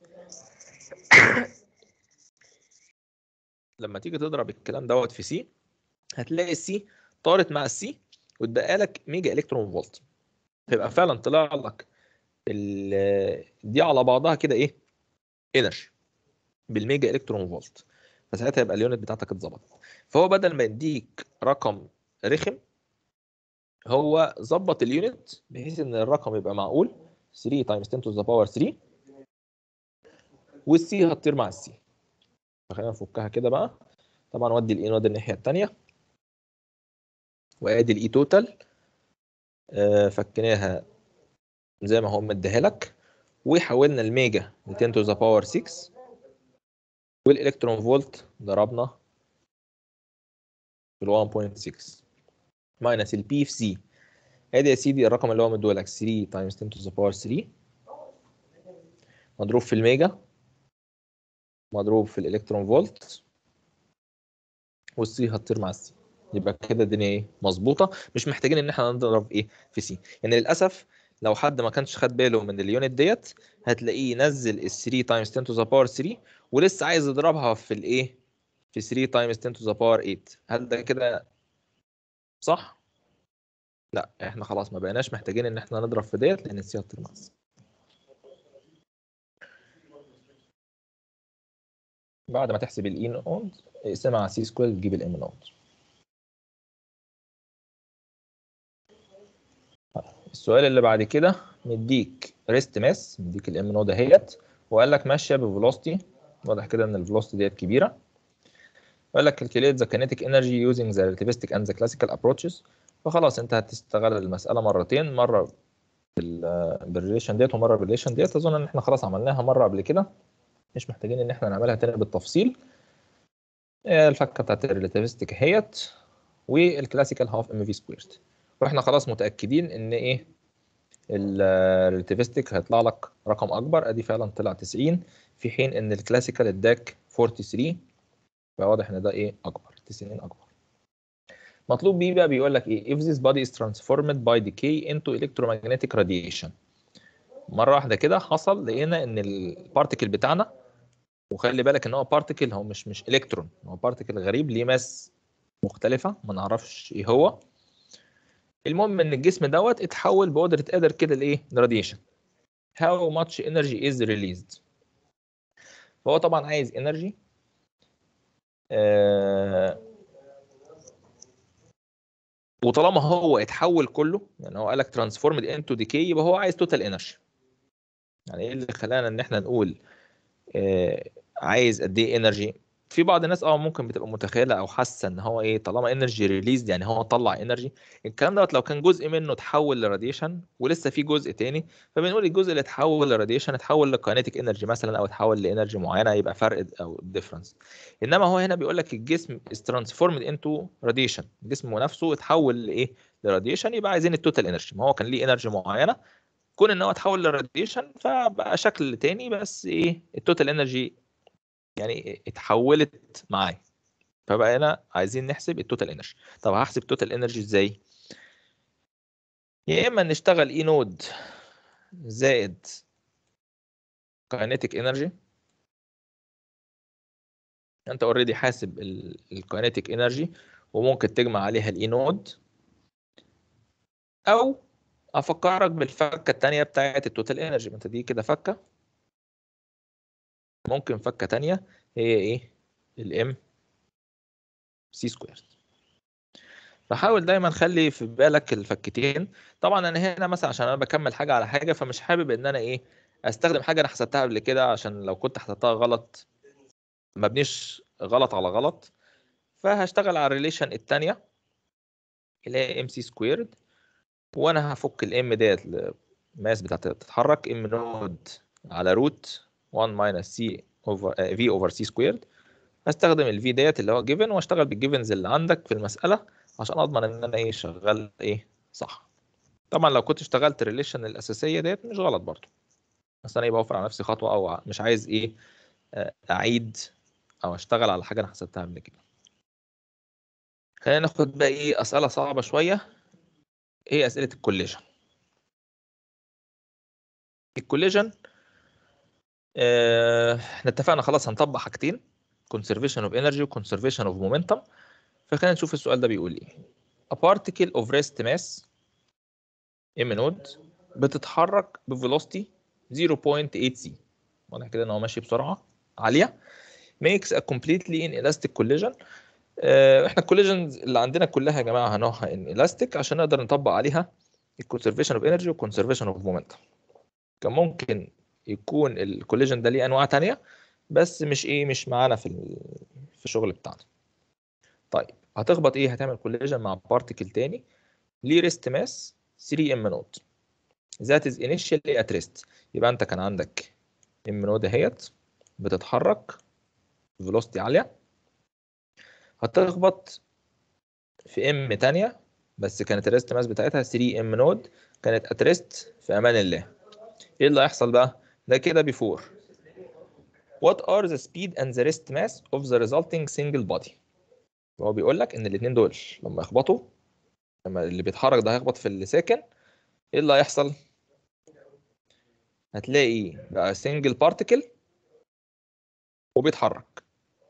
لما تيجي تضرب الكلام دوت في سي هتلاقي السي طارت مع السي واتبقى لك ميجا الكترون فولت فيبقى فعلا طلع لك دي على بعضها كده ايه انرجي بالميجا الكترون فولت فساعتها يبقى اليونت بتاعتك اتظبطت فهو بدل ما يديك رقم رخم هو ظبط اليونت بحيث ان الرقم يبقى معقول 3 تايمز 10 تو ذا باور 3 والسي هتطير مع السي فخلينا نفكها كده بقى طبعا ودي الاي نود الناحيه الثانيه وادي الاي توتال آه فكيناها زي ما هو مديها لك وحولنا الميجا ل 10 تو ذا باور 6 والالكترون فولت ضربنا في ال 1.6 ماينس البي في سي ادي يا سيدي الرقم اللي هو مديهولك 3 تايمز 10 تو ذا باور 3 مضروب في الميجا مضروب في الالكترون فولت والسي هتطير مع السي يبقى كده الدنيا ايه مظبوطه مش محتاجين ان احنا نضرب ايه في سي يعني للاسف لو حد ما كانش خد باله من اليونت ديت هتلاقيه نزل ال 3 تايمز 10 تو ذا باور 3 ولسه عايز يضربها في الايه في 3 تايمز 10 تو ذا باور 8 هل ده كده صح لا احنا خلاص ما بقيناش محتاجين ان احنا نضرب في ديت لان السي هتطير مع السي بعد ما تحسب الاي نود اقسمها على سي سكوير تجيب الام نود السؤال اللي بعد كده مديك ريست ماس مديك الام نود اهيت وقال لك ماشيه بفيلوستي واضح كده ان الفيلوستي ديت كبيره وقال لك calculate the kinetic energy using the relativistic and the classical approaches فخلاص انت هتشتغل المساله مرتين مره بالريليشن ديت ومره بالريليشن ديت اظن ان احنا خلاص عملناها مره قبل كده مش محتاجين ان احنا نعملها تاني بالتفصيل الفكه بتاعت الريلاتيفستيك اهيت والكلاسيكال هاف ام في سكويرد واحنا خلاص متاكدين ان ايه الريلاتيفستيك هيطلع لك رقم اكبر ادي فعلا طلع 90 في حين ان الكلاسيكال اداك 43 فواضح ان ده ايه اكبر سنين اكبر مطلوب بيه بقى بيقول لك ايه if this body is transformed by decay into electromagnetic radiation مره واحده كده حصل لقينا ان البارتيكل بتاعنا وخلي بالك ان هو بارتيكل هو مش مش الكترون هو بارتيكل غريب ليه ماس مختلفه ما نعرفش ايه هو المهم ان الجسم دوت اتحول بقدره قادر كده لايه لراديشن how much energy is released فهو طبعا عايز energy آه وطالما هو اتحول كله يعني هو قال لك transformed into decay يبقى هو عايز total energy يعني ايه اللي خلانا ان احنا نقول آه عايز قد ايه انرجي في بعض الناس اه ممكن بتبقى متخيله او حاسه ان هو ايه طالما انرجي ريليز يعني هو طلع انرجي الكلام دوت لو كان جزء منه اتحول لراديشن ولسه في جزء تاني فبنقول الجزء اللي اتحول لراديشن اتحول لكاينيتيك انرجي مثلا او اتحول لانرجي معينه يبقى فرق او ديفرنس انما هو هنا بيقول لك الجسم is transformed into radiation الجسم نفسه اتحول لايه لراديشن يبقى عايزين التوتال انرجي ما هو كان ليه انرجي معينه كون ان هو اتحول لراديشن فبقى شكل تاني بس ايه التوتال انرجي يعني اتحولت معايا فبقى هنا عايزين نحسب التوتال انرجي طب هحسب التوتال انرجي ازاي يا اما نشتغل اي نود زائد كاينيتيك انرجي انت اوريدي حاسب الكاينيتيك انرجي وممكن تجمع عليها الاي نود او افكرك بالفكه الثانيه بتاعه التوتال انرجي ما انت دي كده فكه ممكن فكه تانية هي ايه الام سي سكوير فحاول دايما خلي في بالك الفكتين طبعا انا هنا مثلا عشان انا بكمل حاجه على حاجه فمش حابب ان انا ايه استخدم حاجه انا حسبتها قبل كده عشان لو كنت حسبتها غلط ما بنيش غلط على غلط فهشتغل على الريليشن الثانيه اللي هي ام سي سكويرد وانا هفك الام ديت الماس بتاعتها تتحرك ام نود على روت 1 minus c over uh, v over c squared هستخدم ال v ديت اللي هو given واشتغل بالجيفنز اللي عندك في المسألة عشان اضمن ان انا ايه شغال ايه صح طبعا لو كنت اشتغلت الريليشن الاساسية ديت مش غلط برضو بس انا ايه بوفر على نفسي خطوة او مش عايز ايه اعيد او اشتغل على حاجة انا حسبتها قبل كده خلينا ناخد بقى ايه اسئلة صعبة شوية ايه اسئلة الكوليجن الكوليجن احنا اتفقنا خلاص هنطبق حاجتين conservation of energy و conservation of momentum فخلينا نشوف السؤال ده بيقول ايه a particle of rest mass m node بتتحرك بفيلوسيتي 0.8 c واضح كده ان هو ماشي بسرعه عاليه makes a completely inelastic collision اه احنا الكوليجنز اللي عندنا كلها يا جماعه هنوعها inelastic عشان نقدر نطبق عليها الكونسرفيشن اوف انرجي والكونسرفيشن اوف مومنتم كان ممكن يكون الكوليجن ده ليه انواع تانية بس مش ايه مش معانا في في الشغل بتاعنا طيب هتخبط ايه هتعمل كوليجن مع بارتيكل تاني ليه ريست ماس 3 ام نود ذات از انيشالي ات ريست يبقى انت كان عندك ام نود اهيت بتتحرك فيلوسيتي عاليه هتخبط في ام تانية بس كانت الريست ماس بتاعتها 3 ام نود كانت ات ريست في امان الله ايه اللي هيحصل بقى ده كده before what are the speed and the rest mass of the resulting single body هو بيقول لك ان الاثنين دول لما يخبطوا لما اللي بيتحرك ده هيخبط في اللي ساكن ايه اللي هيحصل هتلاقي بقى single particle وبيتحرك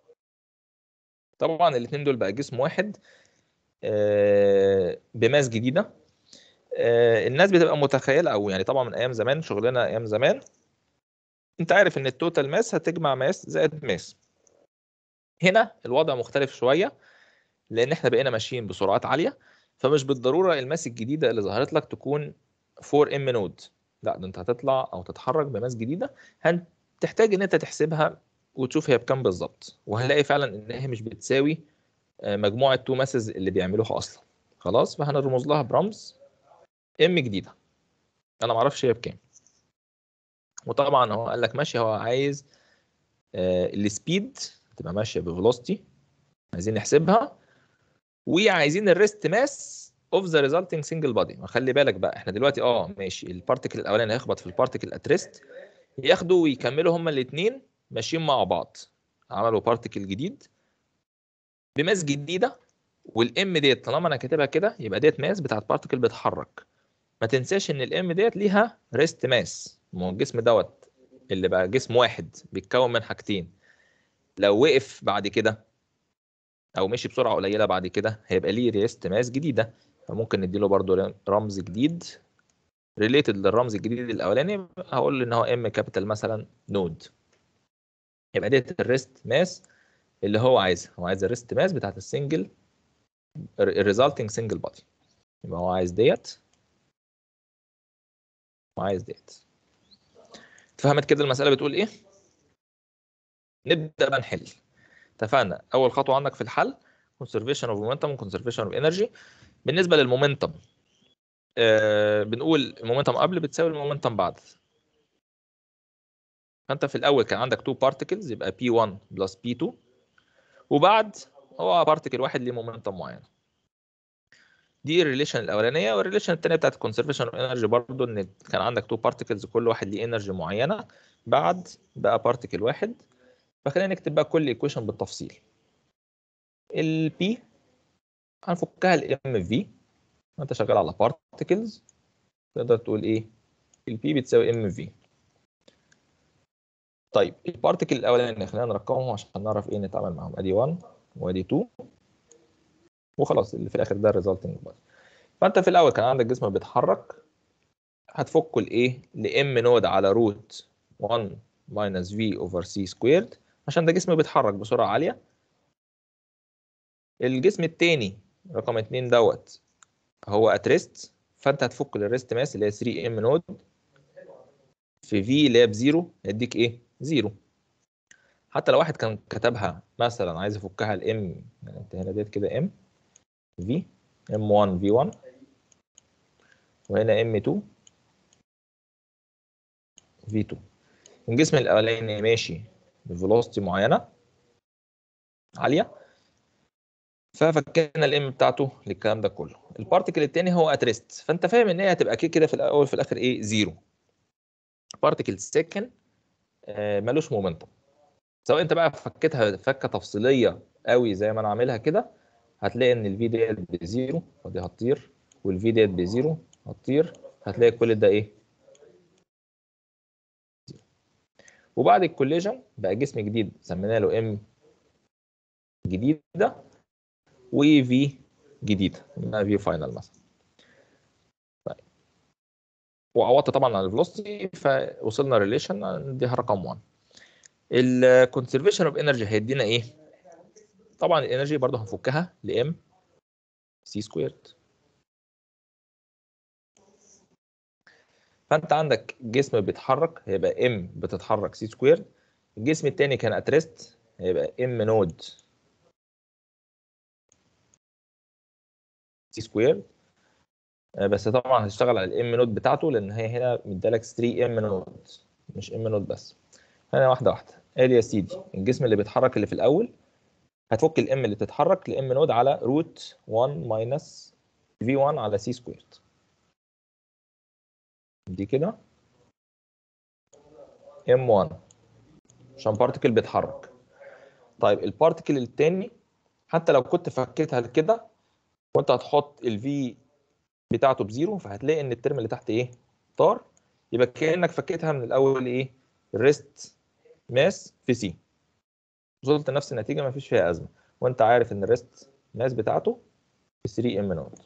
طبعا الاثنين دول بقى جسم واحد آه بماس جديده آه الناس بتبقى متخيله او يعني طبعا من ايام زمان شغلنا ايام زمان انت عارف ان التوتال ماس هتجمع ماس زائد ماس هنا الوضع مختلف شويه لان احنا بقينا ماشيين بسرعات عاليه فمش بالضروره الماس الجديده اللي ظهرت لك تكون 4 ام نود لا ده انت هتطلع او تتحرك بماس جديده هتحتاج ان انت تحسبها وتشوف هي بكام بالظبط وهنلاقي فعلا ان هي مش بتساوي مجموعه تو ماسز اللي بيعملوها اصلا خلاص فهنرمز لها برمز ام جديده انا ما اعرفش هي بكام وطبعا هو قال لك ماشي هو عايز آه السبيد تبقى ماشيه بفيلوسيتي عايزين نحسبها وعايزين الريست ماس اوف ذا ريزلتنج سنجل بادي خلي بالك بقى احنا دلوقتي اه ماشي البارتيكل الاولاني هيخبط في البارتيكل ات ريست ياخدوا ويكملوا هما الاثنين ماشيين مع بعض عملوا بارتيكل جديد بماس جديده والام ديت طالما انا كاتبها كده يبقى ديت ماس بتاعت بارتكل بيتحرك ما تنساش ان الام ديت ليها ريست ماس ما هو الجسم دوت اللي بقى جسم واحد بيتكون من حاجتين لو وقف بعد كده او مشي بسرعه قليله بعد كده هيبقى ليه ريست ماس جديده فممكن نديله برضو رمز جديد ريليتد للرمز الجديد الاولاني هقول ان هو ام كابيتال مثلا نود يبقى ديت الريست ماس اللي هو عايزها هو عايز الريست ماس بتاعت السنجل الريزلتنج سنجل بادي يبقى هو عايز ديت وعايز ديت اتفهمت كده المساله بتقول ايه نبدا بقى نحل اتفقنا اول خطوه عندك في الحل conservation of momentum conservation of energy بالنسبه للمومنتم آه بنقول المومنتم قبل بتساوي المومنتم بعد فانت في الاول كان عندك 2 بارتكلز يبقى P1 بلس P2 وبعد هو بارتكل واحد ليه مومنتم معين دي الريليشن الاولانيه والريليشن الثانيه بتاعت الكونسرفيشن اوف انرجي برضه ان كان عندك 2 بارتكلز كل واحد ليه انرجي معينه بعد بقى بارتكل واحد فخلينا نكتب بقى كل ايكويشن بالتفصيل البي هنفكها الام في انت شغال على بارتكلز تقدر تقول ايه البي بتساوي ام في طيب البارتكل الاولاني خلينا نرقمهم عشان نعرف ايه نتعامل معاهم ادي 1 وادي 2 وخلاص اللي في الاخر ده الريزلتنج بادي فانت في الاول كان عندك جسم بيتحرك هتفكه لايه لام نود على روت 1 ماينس في اوفر سي سكويرد عشان ده جسم بيتحرك بسرعه عاليه الجسم التاني رقم 2 دوت هو اتريست فانت هتفك للريست ماس اللي هي 3 ام نود في في اللي هي بزيرو يديك ايه؟ زيرو حتى لو واحد كان كتبها مثلا عايز يفكها الام يعني انت هنا ديت كده ام في ام 1 في 1 وهنا ام 2 في 2 الجسم الاولاني ماشي بفيلوسيتي معينه عاليه ففكينا الام بتاعته للكلام ده كله البارتكل الثاني هو اتريست فانت فاهم ان هي هتبقى كده كده في الاول في الاخر ايه زيرو بارتكل سكن ملوش مومنتم سواء انت بقى فكيتها فكه تفصيليه قوي زي ما انا عاملها كده هتلاقي ان الفي ديت بزيرو ودي هتطير والفي ديت بزيرو هتطير هتلاقي كل ده ايه زيرو. وبعد الكوليجن بقى جسم جديد سمينا له ام جديده وفي جديده سميناها في فاينل مثلا طيب وعوضت طبعا عن الفلوسيتي فوصلنا ريليشن نديها رقم 1 الكونسرفيشن اوف انرجي هيدينا ايه طبعا الانرجي برضه هنفكها لام سي سكويرد فانت عندك جسم بيتحرك هيبقى ام بتتحرك سي سكويرد الجسم الثاني كان اتريست هيبقى ام نود سي سكويرد بس طبعا هتشتغل على الام نود بتاعته لان هي هنا مدالك 3 ام نود مش ام نود بس هنا واحده واحده ادي يا سيدي الجسم اللي بيتحرك اللي في الاول هتفك الام اللي بتتحرك لام نود على روت 1 ماينس في 1 على سي سكويرد دي كده ام 1 عشان بارتكل بيتحرك طيب البارتكل التاني حتى لو كنت فكيتها كده وانت هتحط الفي بتاعته بزيرو فهتلاقي ان الترم اللي تحت ايه طار يبقى كانك فكيتها من الاول ايه الريست ماس في سي وصلت لنفس النتيجه ما فيش فيها ازمه وانت عارف ان الريست ماس بتاعته ب 3 ام نود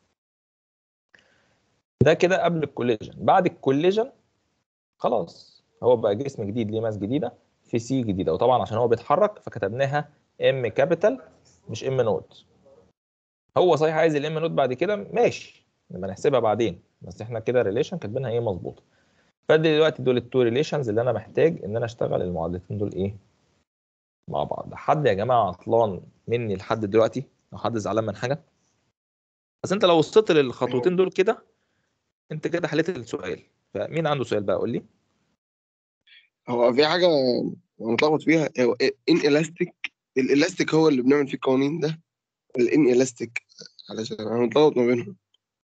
ده كده قبل الكوليجن بعد الكوليجن خلاص هو بقى جسم جديد ليه ماس جديده في سي جديده وطبعا عشان هو بيتحرك فكتبناها ام كابيتال مش ام نود هو صحيح عايز الام نود بعد كده ماشي نبقى نحسبها بعدين بس احنا كده ريليشن كاتبينها ايه مظبوطه فدي دلوقتي دول التو ريليشنز اللي انا محتاج ان انا اشتغل المعادلتين دول ايه مع بعض حد يا جماعه عطلان مني لحد دلوقتي او حد زعلان من حاجه بس انت لو وصلت للخطوتين دول كده انت كده حليت السؤال فمين عنده سؤال بقى قول لي هو في حاجة متلخبط فيها هو ان الاستيك الالاستيك هو اللي بنعمل فيه القوانين ده الان الاستيك علشان انا متلخبط ما بينهم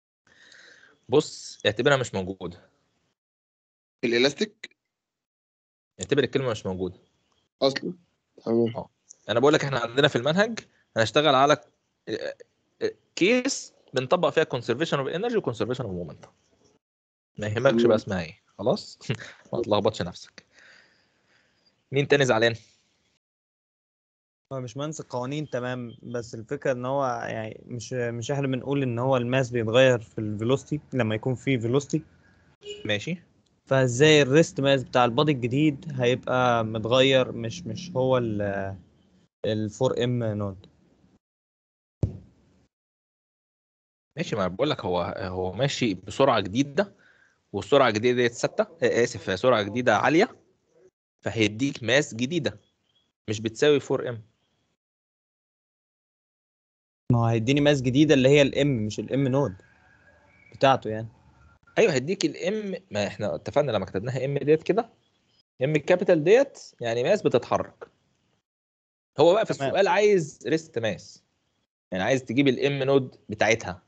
بص اعتبرها مش موجوده الالاستيك اعتبر الكلمه مش موجوده اصلا تمام انا بقول لك احنا عندنا في المنهج هنشتغل على كيس بنطبق فيها conservation of energy و conservation of momentum ما يهمكش بقى اسمها ايه خلاص ما تلخبطش نفسك مين تاني زعلان هو مش منسى القوانين تمام بس الفكرة ان هو يعني مش مش احنا بنقول ان هو الماس بيتغير في الفيلوسيتي لما يكون في فيلوسيتي ماشي فازاي الريست ماس بتاع البادي الجديد هيبقى متغير مش مش هو ال ال 4 ام نود ماشي ما بقول لك هو هو ماشي بسرعه جديده والسرعه الجديده ديت ثابته آه، اسف سرعه جديده عاليه فهيديك ماس جديده مش بتساوي 4 ام ما هو هيديني ماس جديدة اللي هي الام مش الام نود بتاعته يعني ايوه هيديك الام ما احنا اتفقنا لما كتبناها ام ديت كده ام الكابيتال ديت يعني ماس بتتحرك هو بقى في تمام. السؤال عايز ريست ماس يعني عايز تجيب الام نود بتاعتها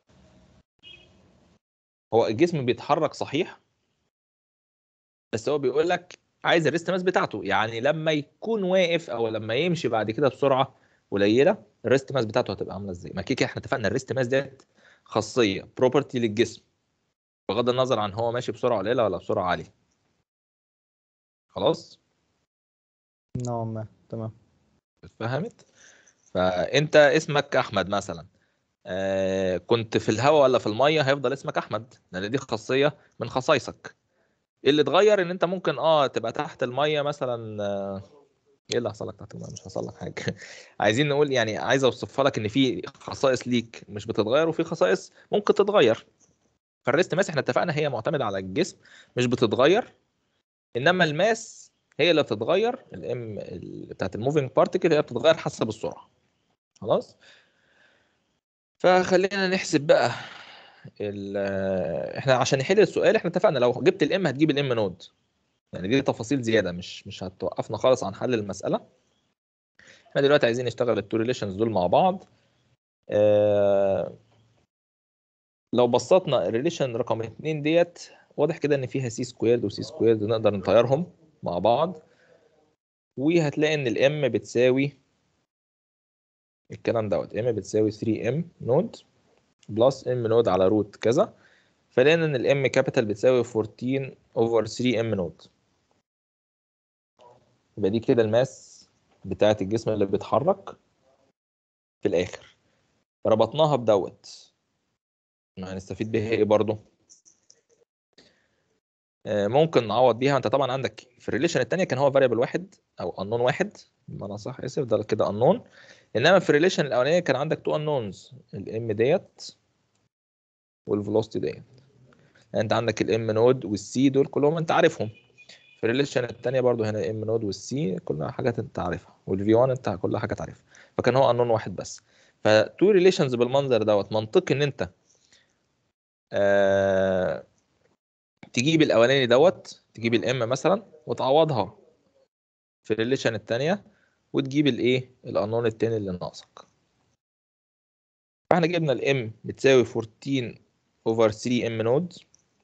هو الجسم بيتحرك صحيح بس هو بيقول لك عايز الريست ماس بتاعته يعني لما يكون واقف او لما يمشي بعد كده بسرعه قليله الريست ماس بتاعته هتبقى عامله ازاي ما كده كده احنا اتفقنا الريست ماس ديت خاصيه بروبرتي للجسم بغض النظر عن هو ماشي بسرعه قليله ولا بسرعه عاليه خلاص نوعا ما تمام فهمت فانت اسمك احمد مثلا آه كنت في الهواء ولا في الميه هيفضل اسمك احمد لان دي خاصيه من خصائصك إيه اللي اتغير ان انت ممكن اه تبقى تحت الميه مثلا آه، ايه اللي حصل لك تحت الميه مش حصل لك حاجه عايزين نقول يعني عايز اوصفها لك ان في خصائص ليك مش بتتغير وفي خصائص ممكن تتغير فالريست ماس احنا اتفقنا هي معتمده على الجسم مش بتتغير انما الماس هي اللي بتتغير الام بتاعت الموفينج بارتيكل هي بتتغير حسب السرعه خلاص فخلينا نحسب بقى ال احنا عشان نحل السؤال احنا اتفقنا لو جبت الام هتجيب الام نود يعني دي تفاصيل زياده مش مش هتوقفنا خالص عن حل المساله احنا دلوقتي عايزين نشتغل التو ريليشنز دول مع بعض آه لو بسطنا الريليشن رقم اتنين ديت واضح كده ان فيها سي سكويرد وسي سكويرد نقدر نطيرهم مع بعض وهتلاقي ان الام بتساوي الكلام دوت ام بتساوي 3 ام نود بلس ام نود على روت كذا فلقينا ان الام كابيتال بتساوي 14 اوفر 3 ام نود يبقى دي كده الماس بتاعت الجسم اللي بيتحرك في الاخر ربطناها بدوت هنستفيد بيها ايه برضو آه، ممكن نعوض بيها انت طبعا عندك في الريليشن الثانيه كان هو فاريبل واحد او انون واحد بمعنى صح اسف ده كده انون انما في الريليشن الاولانيه كان عندك تو انونز الام ديت والفيلوسيتي ديت يعني انت عندك الام نود والسي دول كلهم انت عارفهم في الريليشن الثانيه برضو هنا الام نود والسي كلها حاجات انت عارفها والفي 1 انت كل حاجه عارفها فكان هو انون واحد بس فتو ريليشنز بالمنظر دوت منطقي ان انت آه تجيب الاولاني دوت تجيب الام مثلا وتعوضها في الريليشن الثانيه وتجيب الايه الانون التاني اللي ناقصك فاحنا جبنا الام بتساوي 14 اوفر 3 ام نود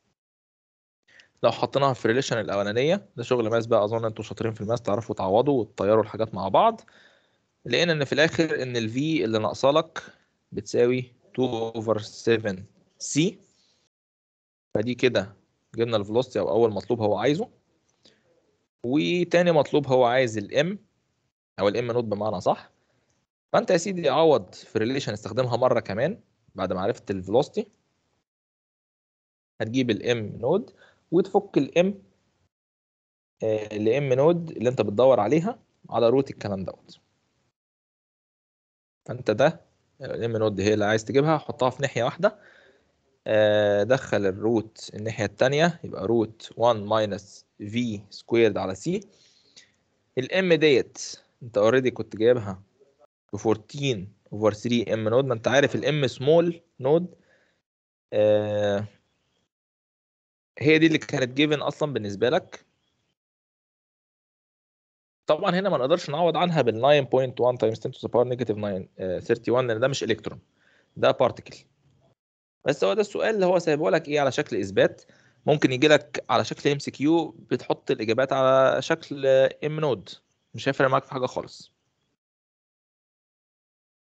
لو حطيناها في الريليشن الاولانيه ده شغل ماس بقى اظن انتوا شاطرين في الماس تعرفوا تعوضوا وتطيروا الحاجات مع بعض لقينا ان في الاخر ان الفي اللي ناقصه لك بتساوي 2 اوفر 7 سي فدي كده جبنا الفيلوسيتي او اول مطلوب هو عايزه وتاني مطلوب هو عايز الام او الام نود بمعنى صح فانت يا سيدي عوض في ريليشن استخدمها مره كمان بعد ما عرفت الفيلوسيتي هتجيب الام نود وتفك الام الام نود اللي انت بتدور عليها على روت الكلام دوت فانت ده الام نود هي اللي عايز تجيبها حطها في ناحيه واحده آه، دخل الروت الناحيه الثانيه يبقى روت 1 ماينس في سكويرد على سي الام ديت انت اوريدي كنت جايبها ب 14 اوفر 3 ام نود ما انت عارف الام سمول نود آه هي دي اللي كانت جيفن اصلا بالنسبه لك طبعا هنا ما نقدرش نعوض عنها بال 9.1 تايمز 10 to the power negative 9 آه، 31 لان ده مش الكترون ده بارتيكل بس هو ده السؤال اللي هو سايبه لك ايه على شكل اثبات ممكن يجي لك على شكل ام سي كيو بتحط الاجابات على شكل ام نود مش هيفرق معاك في حاجه خالص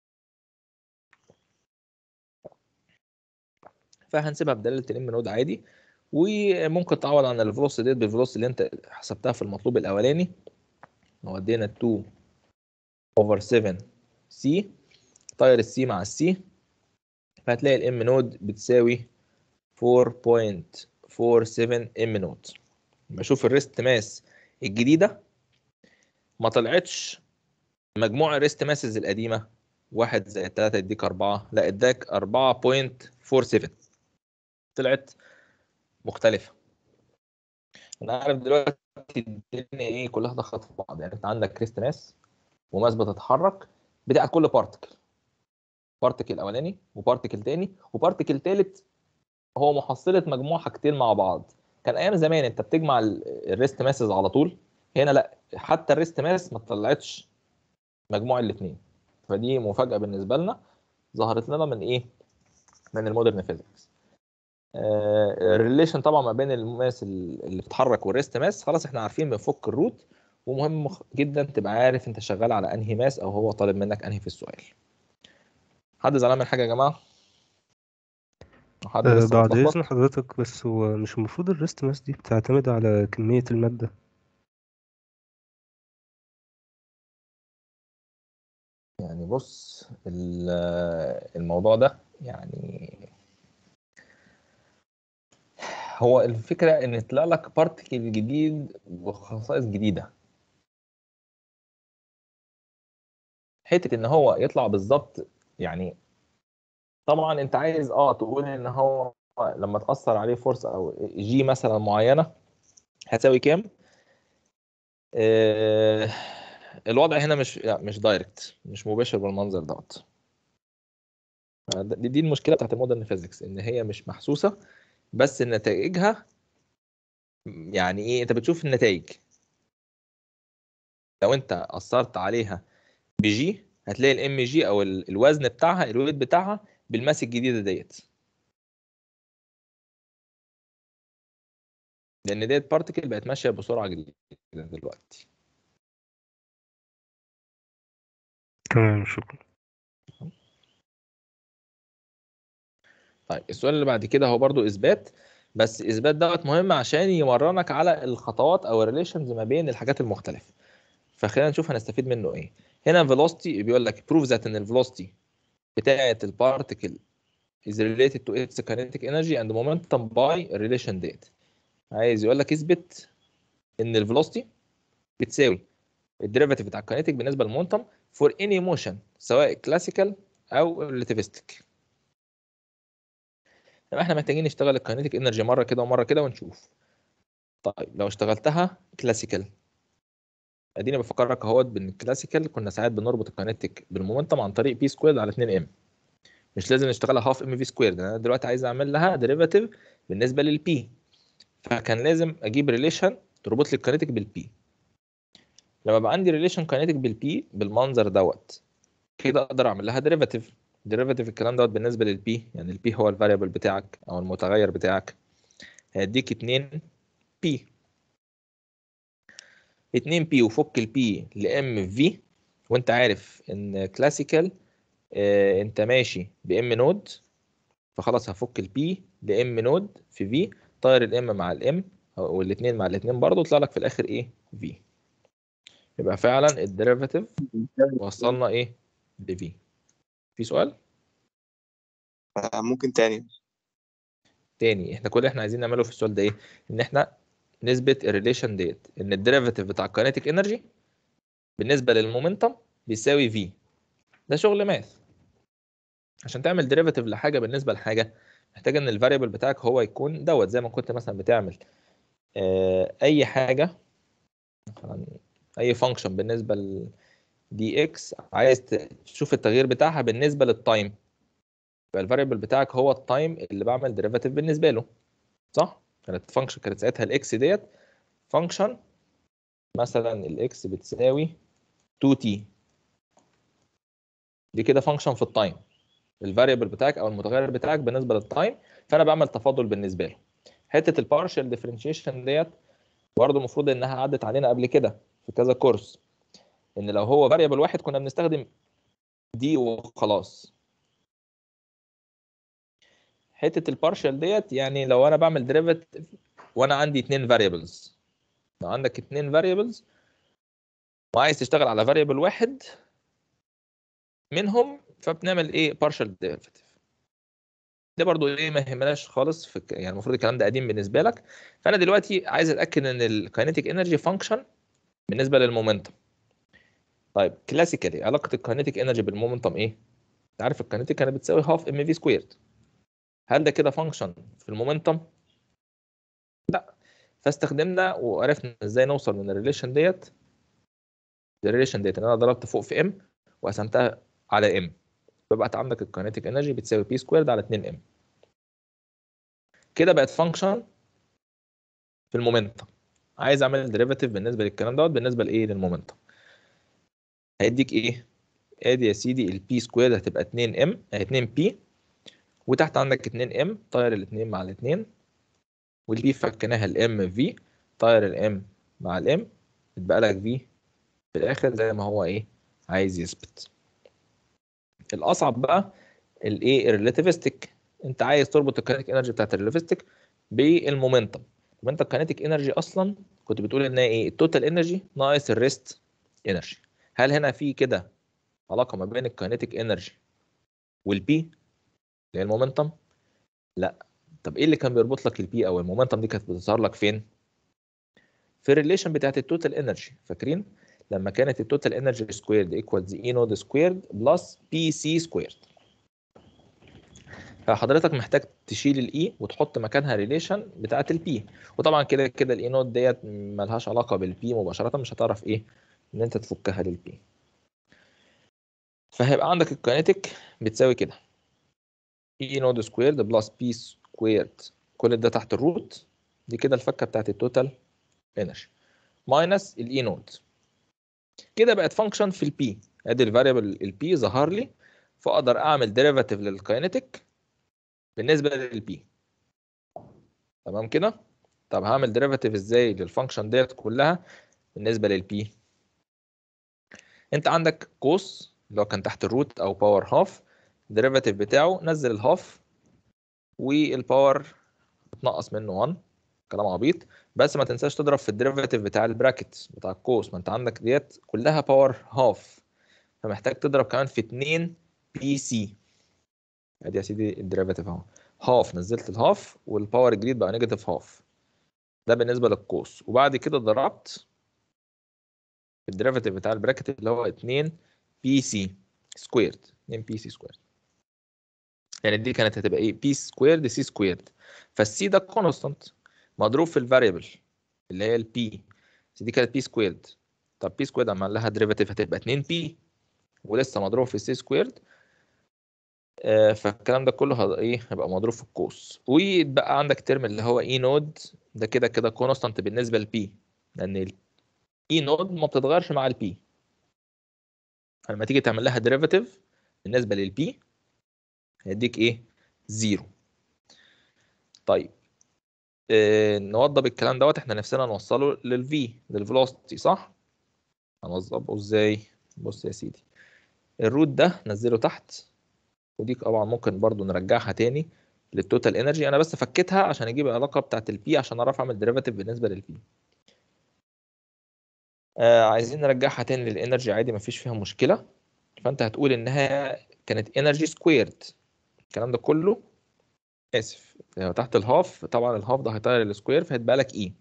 فهنسيبها بدلاله الام نود عادي وممكن تعوض عن الفلوسيتي ديت بالفلوسيتي اللي انت حسبتها في المطلوب الاولاني لو ادينا 2 اوفر 7 سي طاير السي مع السي فهتلاقي الام نود بتساوي 4.47 ام نود بشوف الريست ماس الجديده ما طلعتش مجموع الريست ماسز القديمه واحد زائد 3 يديك 4 لا اداك 4.47 طلعت مختلفه انا عارف دلوقتي الدنيا ايه كلها دخلت في بعض يعني انت عندك ريست ماس وماس بتتحرك بتاعت كل بارتكل بارتكل اولاني وبارتكل تاني وبارتكل تالت هو محصله مجموع حاجتين مع بعض كان ايام زمان انت بتجمع الريست ماسز على طول هنا لا حتى الريست ماس ما طلعتش مجموع الاثنين فدي مفاجاه بالنسبه لنا ظهرت لنا من ايه من المودرن فيزيكس الريليشن طبعا ما بين الماس اللي بتتحرك والريست ماس خلاص احنا عارفين بنفك الروت ومهم جدا تبقى عارف انت شغال على انهي ماس او هو طالب منك انهي في السؤال حد زعلان من حاجه يا جماعه حد آه، لسه بعد متلخبط إذن حضرتك بس هو مش المفروض الريست ماس دي بتعتمد على كمية المادة يعني بص ال- الموضوع ده يعني هو الفكرة إن يطلع لك بارتكل جديد بخصائص جديدة حتة إن هو يطلع بالظبط يعني طبعا أنت عايز أه تقول إن هو لما تأثر عليه فورس أو جي مثلا معينة هتساوي كام؟ آه، الوضع هنا مش يعني مش دايركت مش مباشر بالمنظر دوت دي دي المشكله بتاعت المودرن فيزيكس ان هي مش محسوسه بس نتائجها يعني ايه انت بتشوف النتائج لو انت اثرت عليها بجي هتلاقي الام جي او ال- الوزن بتاعها الويت بتاعها بالماس الجديده ديت لان ديت بارتكل بقت ماشيه بسرعه جديده دلوقتي تمام شكرا طيب السؤال اللي بعد كده هو برضو اثبات بس اثبات دوت مهم عشان يمرنك على الخطوات او الريليشنز ما بين الحاجات المختلفه فخلينا نشوف هنستفيد منه ايه هنا velocity بيقول لك prove that ان الفيلوسيتي بتاعه البارتيكل is related to its kinetic energy and momentum by relation date عايز يقول لك اثبت ان الفيلوسيتي بتساوي الديريفاتيف بتاع الكينيتيك بالنسبه للمومنتم for any motion سواء كلاسيكال او relativistic طب احنا محتاجين نشتغل الكاينيتيك انرجي مره كده ومره كده ونشوف طيب لو اشتغلتها كلاسيكال اديني بفكرك اهوت بان الكلاسيكال كنا ساعات بنربط الكاينيتيك بالمومنتم عن طريق بي سكوير على 2 ام مش لازم نشتغلها هاف ام في سكوير انا دلوقتي عايز اعمل لها ديريفاتيف بالنسبه للبي فكان لازم اجيب ريليشن تربط لي الكاينيتيك بالبي لما بقى عندي ريليشن كاينيتيك بالبي بالمنظر دوت كده اقدر اعمل لها ديريفاتيف ديريفاتيف الكلام دوت بالنسبه للبي يعني البي هو الفاريبل بتاعك او المتغير بتاعك هيديك 2 بي 2 بي وفك البي لام في وانت عارف ان كلاسيكال آه انت ماشي بام نود فخلاص هفك البي لام نود في في طاير الام مع الام والاثنين مع الاثنين برضه يطلع لك في الاخر ايه في يبقى فعلا الديريفاتيف وصلنا ايه لفي في سؤال آه، ممكن تاني تاني احنا كل اللي احنا عايزين نعمله في السؤال ده ايه ان احنا نثبت الريليشن ديت ان الديريفاتيف بتاع الكاينيتيك انرجي بالنسبه للمومنتم بيساوي في ده شغل ماث عشان تعمل ديريفاتيف لحاجه بالنسبه لحاجه محتاج ان الفاريبل بتاعك هو يكون دوت زي ما كنت مثلا بتعمل آه، اي حاجه مثلا اي فانكشن بالنسبه ل دي اكس عايز تشوف التغيير بتاعها بالنسبه للتايم يبقى الفاريبل بتاعك هو التايم اللي بعمل ديريفاتيف بالنسبه له صح كانت فانكشن كانت ساعتها الاكس ديت فانكشن مثلا الاكس بتساوي 2 تي دي كده فانكشن في التايم الفاريبل بتاعك او المتغير بتاعك بالنسبه للتايم فانا بعمل تفاضل بالنسبه له حته البارشال ديفرنشيشن ديت برضه المفروض انها عدت علينا قبل كده في كذا كورس ان لو هو فاريبل واحد كنا بنستخدم دي وخلاص حته البارشال ديت يعني لو انا بعمل ديريفيتيف وانا عندي اتنين فاريبلز لو عندك اتنين فاريبلز وعايز تشتغل على فاريبل واحد منهم فبنعمل ايه بارشال ديريفيتيف ده برضو ايه ما يهمناش خالص في الك- يعني المفروض الكلام ده قديم بالنسبه لك فانا دلوقتي عايز اتاكد ان الكاينيتيك انرجي فانكشن بالنسبه للمومنتم طيب كلاسيكالي علاقه الكاينيتيك انرجي بالمومنتم ايه انت عارف الكاينيتيك كانت بتساوي هاف ام في سكويرد هل ده كده فانكشن في المومنتم لا فاستخدمنا وعرفنا ازاي نوصل من الريليشن ديت الريليشن ديت ان انا ضربت فوق في ام وقسمتها على ام فبقت عندك الكاينيتيك انرجي بتساوي بي سكويرد على 2 ام كده بقت فانكشن في المومنتم عايز اعمل ديريفاتيف بالنسبه للكلام دوت بالنسبه لايه للمومنتم هيديك ايه ادي يا سيدي البي سكويرد هتبقى 2 ام 2 بي وتحت عندك 2 ام طاير الاثنين مع الاثنين والبي فكناها الام في طاير الام مع الام اتبقى لك في في الاخر زي ما هو ايه عايز يثبت الاصعب بقى الايه الريلاتيفستيك انت عايز تربط الكينيتيك انرجي بتاعت الريلاتيفستيك بالمومنتم طب انت الكينيتيك انرجي اصلا كنت بتقول ان هي ايه التوتال انرجي ناقص الريست انرجي هل هنا في كده علاقه ما بين الكينيتيك انرجي والبي اللي هي المومنتم لا طب ايه اللي كان بيربط لك البي او المومنتم دي كانت بتظهر لك فين في الريليشن بتاعت التوتال انرجي فاكرين لما كانت التوتال انرجي سكويرد ايكوالز اي نود سكويرد بلس بي سي سكويرد فحضرتك محتاج تشيل الاي وتحط مكانها ريليشن بتاعت البي وطبعا كده كده الاي نود ديت ملهاش علاقه بالبي مباشره مش هتعرف ايه ان انت تفكها للبي فهيبقى عندك الكينيتيك بتساوي كده اي نود سكويرد بلس بي سكويرد كل ده تحت الروت دي كده الفكه بتاعت التوتال انرجي ماينس الاي نود كده بقت فانكشن في البي ادي الفاريبل البي ظهر لي فاقدر اعمل ديريفاتيف للكاينيتيك بالنسبه للبي تمام كده طب هعمل ديريفاتيف ازاي للفانكشن ديت كلها بالنسبه للبي انت عندك قوس اللي هو كان تحت الروت او باور هاف الديريفاتيف بتاعه نزل الهاف والباور اتنقص منه 1 كلام عبيط بس ما تنساش تضرب في الديريفاتيف بتاع البراكت بتاع القوس ما انت عندك ديت كلها باور هاف فمحتاج تضرب كمان في 2 بي سي ادي يا سيدي الديريفاتيف اهو هاف نزلت الهاف والباور الجديد بقى نيجاتيف هاف ده بالنسبه للقوس وبعد كده ضربت في الديريفاتيف بتاع البراكت اللي هو 2 بي سي سكويرد 2 بي سي سكويرد يعني دي كانت هتبقى ايه بي سكويرد سي سكويرد فالسي ده كونستانت مضروب في الفاريبل اللي هي البي دي كانت بي سكويرد طب بي سكويرد عمل لها ديريفاتيف هتبقى 2 بي ولسه مضروب في السي سكويرد آه فالكلام ده كله هذا ايه هيبقى مضروب في القوس ويتبقى عندك ترم اللي هو اي نود ده كده كده كونستانت بالنسبه للبي لان الاي نود ما بتتغيرش مع البي لما تيجي تعمل لها ديريفاتيف بالنسبه للبي هيديك ايه زيرو طيب آه نوضب الكلام دوت احنا نفسنا نوصله للفي للفيلوسيتي صح هنوظبه ازاي بص يا سيدي الروت ده نزله تحت ودي طبعا ممكن برضو نرجعها تاني للتوتال انرجي انا بس فكيتها عشان اجيب العلاقه بتاعت البي عشان اعرف اعمل ديريفاتيف بالنسبه للبي آه عايزين نرجعها تاني للانرجي عادي مفيش فيها مشكله فانت هتقول انها كانت انرجي سكويرد الكلام ده كله اسف يعني تحت الهاف طبعا الهاف ده هيطير السكوير فهيتبقى لك اي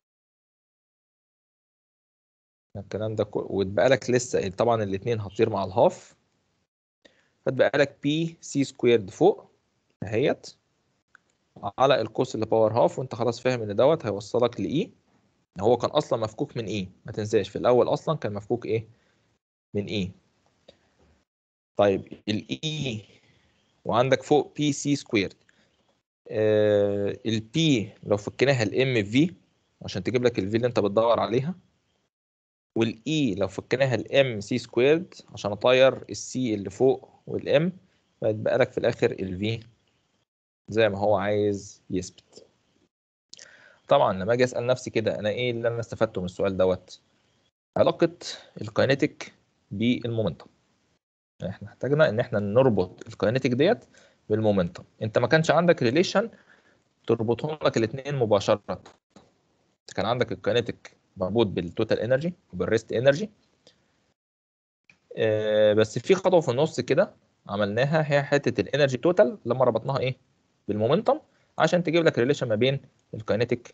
الكلام ده كله ويتبقى لك لسه طبعا الاثنين هتطير مع الهاف فتبقى لك بي سي سكويرد فوق اهيت على القوس اللي باور هاف وانت خلاص فاهم ان دوت هيوصلك لاي هو كان اصلا مفكوك من اي ما تنساش في الاول اصلا كان مفكوك ايه من اي طيب الاي وعندك فوق بي سي سكويرد البي لو فكيناها الام في عشان تجيب لك الفي اللي انت بتدور عليها والاي لو فكيناها الام سي سكويرد عشان اطير السي اللي فوق والام فيتبقى لك في الاخر الفي زي ما هو عايز يثبت طبعا لما اجي اسال نفسي كده انا ايه اللي انا استفدته من السؤال دوت علاقه الكاينيتيك بالمومنتم احنا احتاجنا ان احنا نربط الكاينيتيك ديت بالمومنتم انت ما كانش عندك ريليشن تربطهم لك الاثنين مباشره كان عندك الكينيتيك مربوط بالتوتال انرجي وبالريست انرجي بس في خطوه في النص كده عملناها هي حته الانرجي توتال لما ربطناها ايه بالمومنتم عشان تجيب لك ريليشن ما بين الكينيتيك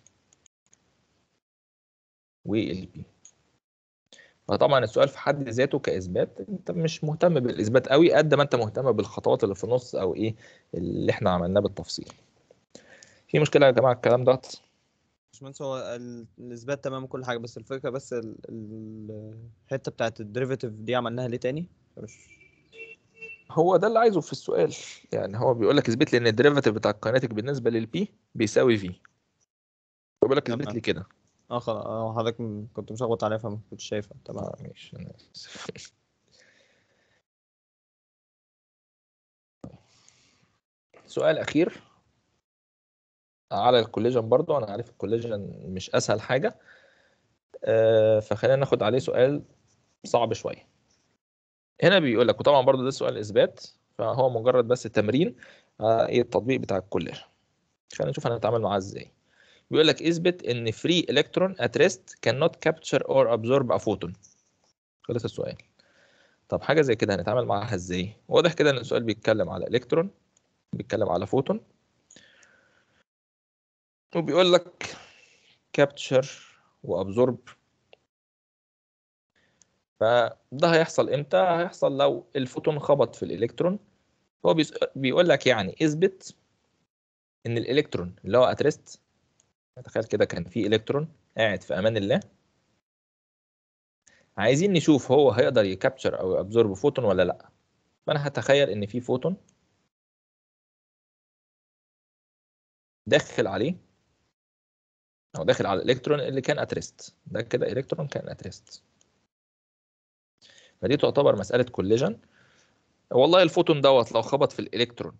والبي فطبعا السؤال في حد ذاته كاثبات انت مش مهتم بالاثبات قوي قد ما انت مهتم بالخطوات اللي في النص او ايه اللي احنا عملناه بالتفصيل في مشكله يا جماعه الكلام ده باشمهندس هو ال- الاثبات تمام وكل حاجه بس الفكره بس ال- ال- الحته بتاعت الديريفاتيف دي عملناها ليه تاني مش هو ده اللي عايزه في السؤال يعني هو بيقول لك اثبت لي ان الديريفاتيف بتاع الكاينيتيك بالنسبه للبي بيساوي في بيقول لك اثبت تمام. لي كده اه خلاص اه حضرتك م- كنت مشخبط عليها فما كنتش شايفها تمام اه ماشي انا اسف سؤال اخير على الكوليجن برضو انا عارف الكوليجن مش اسهل حاجه آه، فخلينا ناخد عليه سؤال صعب شويه هنا بيقول لك وطبعا برضو ده سؤال اثبات فهو مجرد بس تمرين آه، ايه التطبيق بتاع الكوليجن خلينا نشوف هنتعامل معاه ازاي بيقول لك اثبت ان free electron at rest cannot capture or absorb a photon خلص السؤال طب حاجه زي كده هنتعامل معاها ازاي واضح كده ان السؤال بيتكلم على الكترون بيتكلم على فوتون وبيقول لك كابتشر وابزورب فده هيحصل امتى هيحصل لو الفوتون خبط في الالكترون هو بيس- بيقول لك يعني اثبت ان الالكترون اللي هو اتريست تخيل كده كان في الكترون قاعد في امان الله عايزين نشوف هو هيقدر يكابتشر او يابزورب فوتون ولا لا فانا هتخيل ان في فوتون داخل عليه او داخل على الالكترون اللي كان اتريست ده كده الكترون كان اتريست فدي تعتبر مساله كوليجن والله الفوتون دوت لو خبط في الالكترون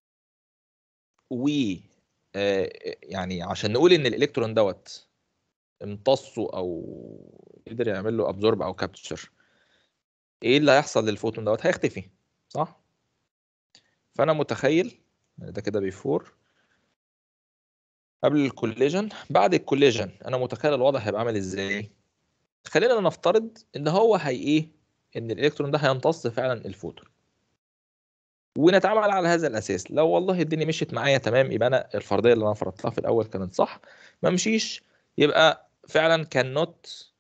و آه، يعني عشان نقول ان الالكترون دوت امتصه او قدر يعمل له ابزورب او كابتشر ايه اللي هيحصل للفوتون دوت هيختفي صح فانا متخيل ده كده بيفور قبل الكوليجن بعد الكوليجن انا متخيل الوضع هيبقى عامل ازاي خلينا نفترض ان هو هي ايه ان الالكترون ده هيمتص فعلا الفوتون ونتعامل على هذا الاساس لو والله الدنيا مشيت معايا تمام يبقى انا الفرضيه اللي انا فرضتها في الاول كانت صح ما مشيش يبقى فعلا كان نوت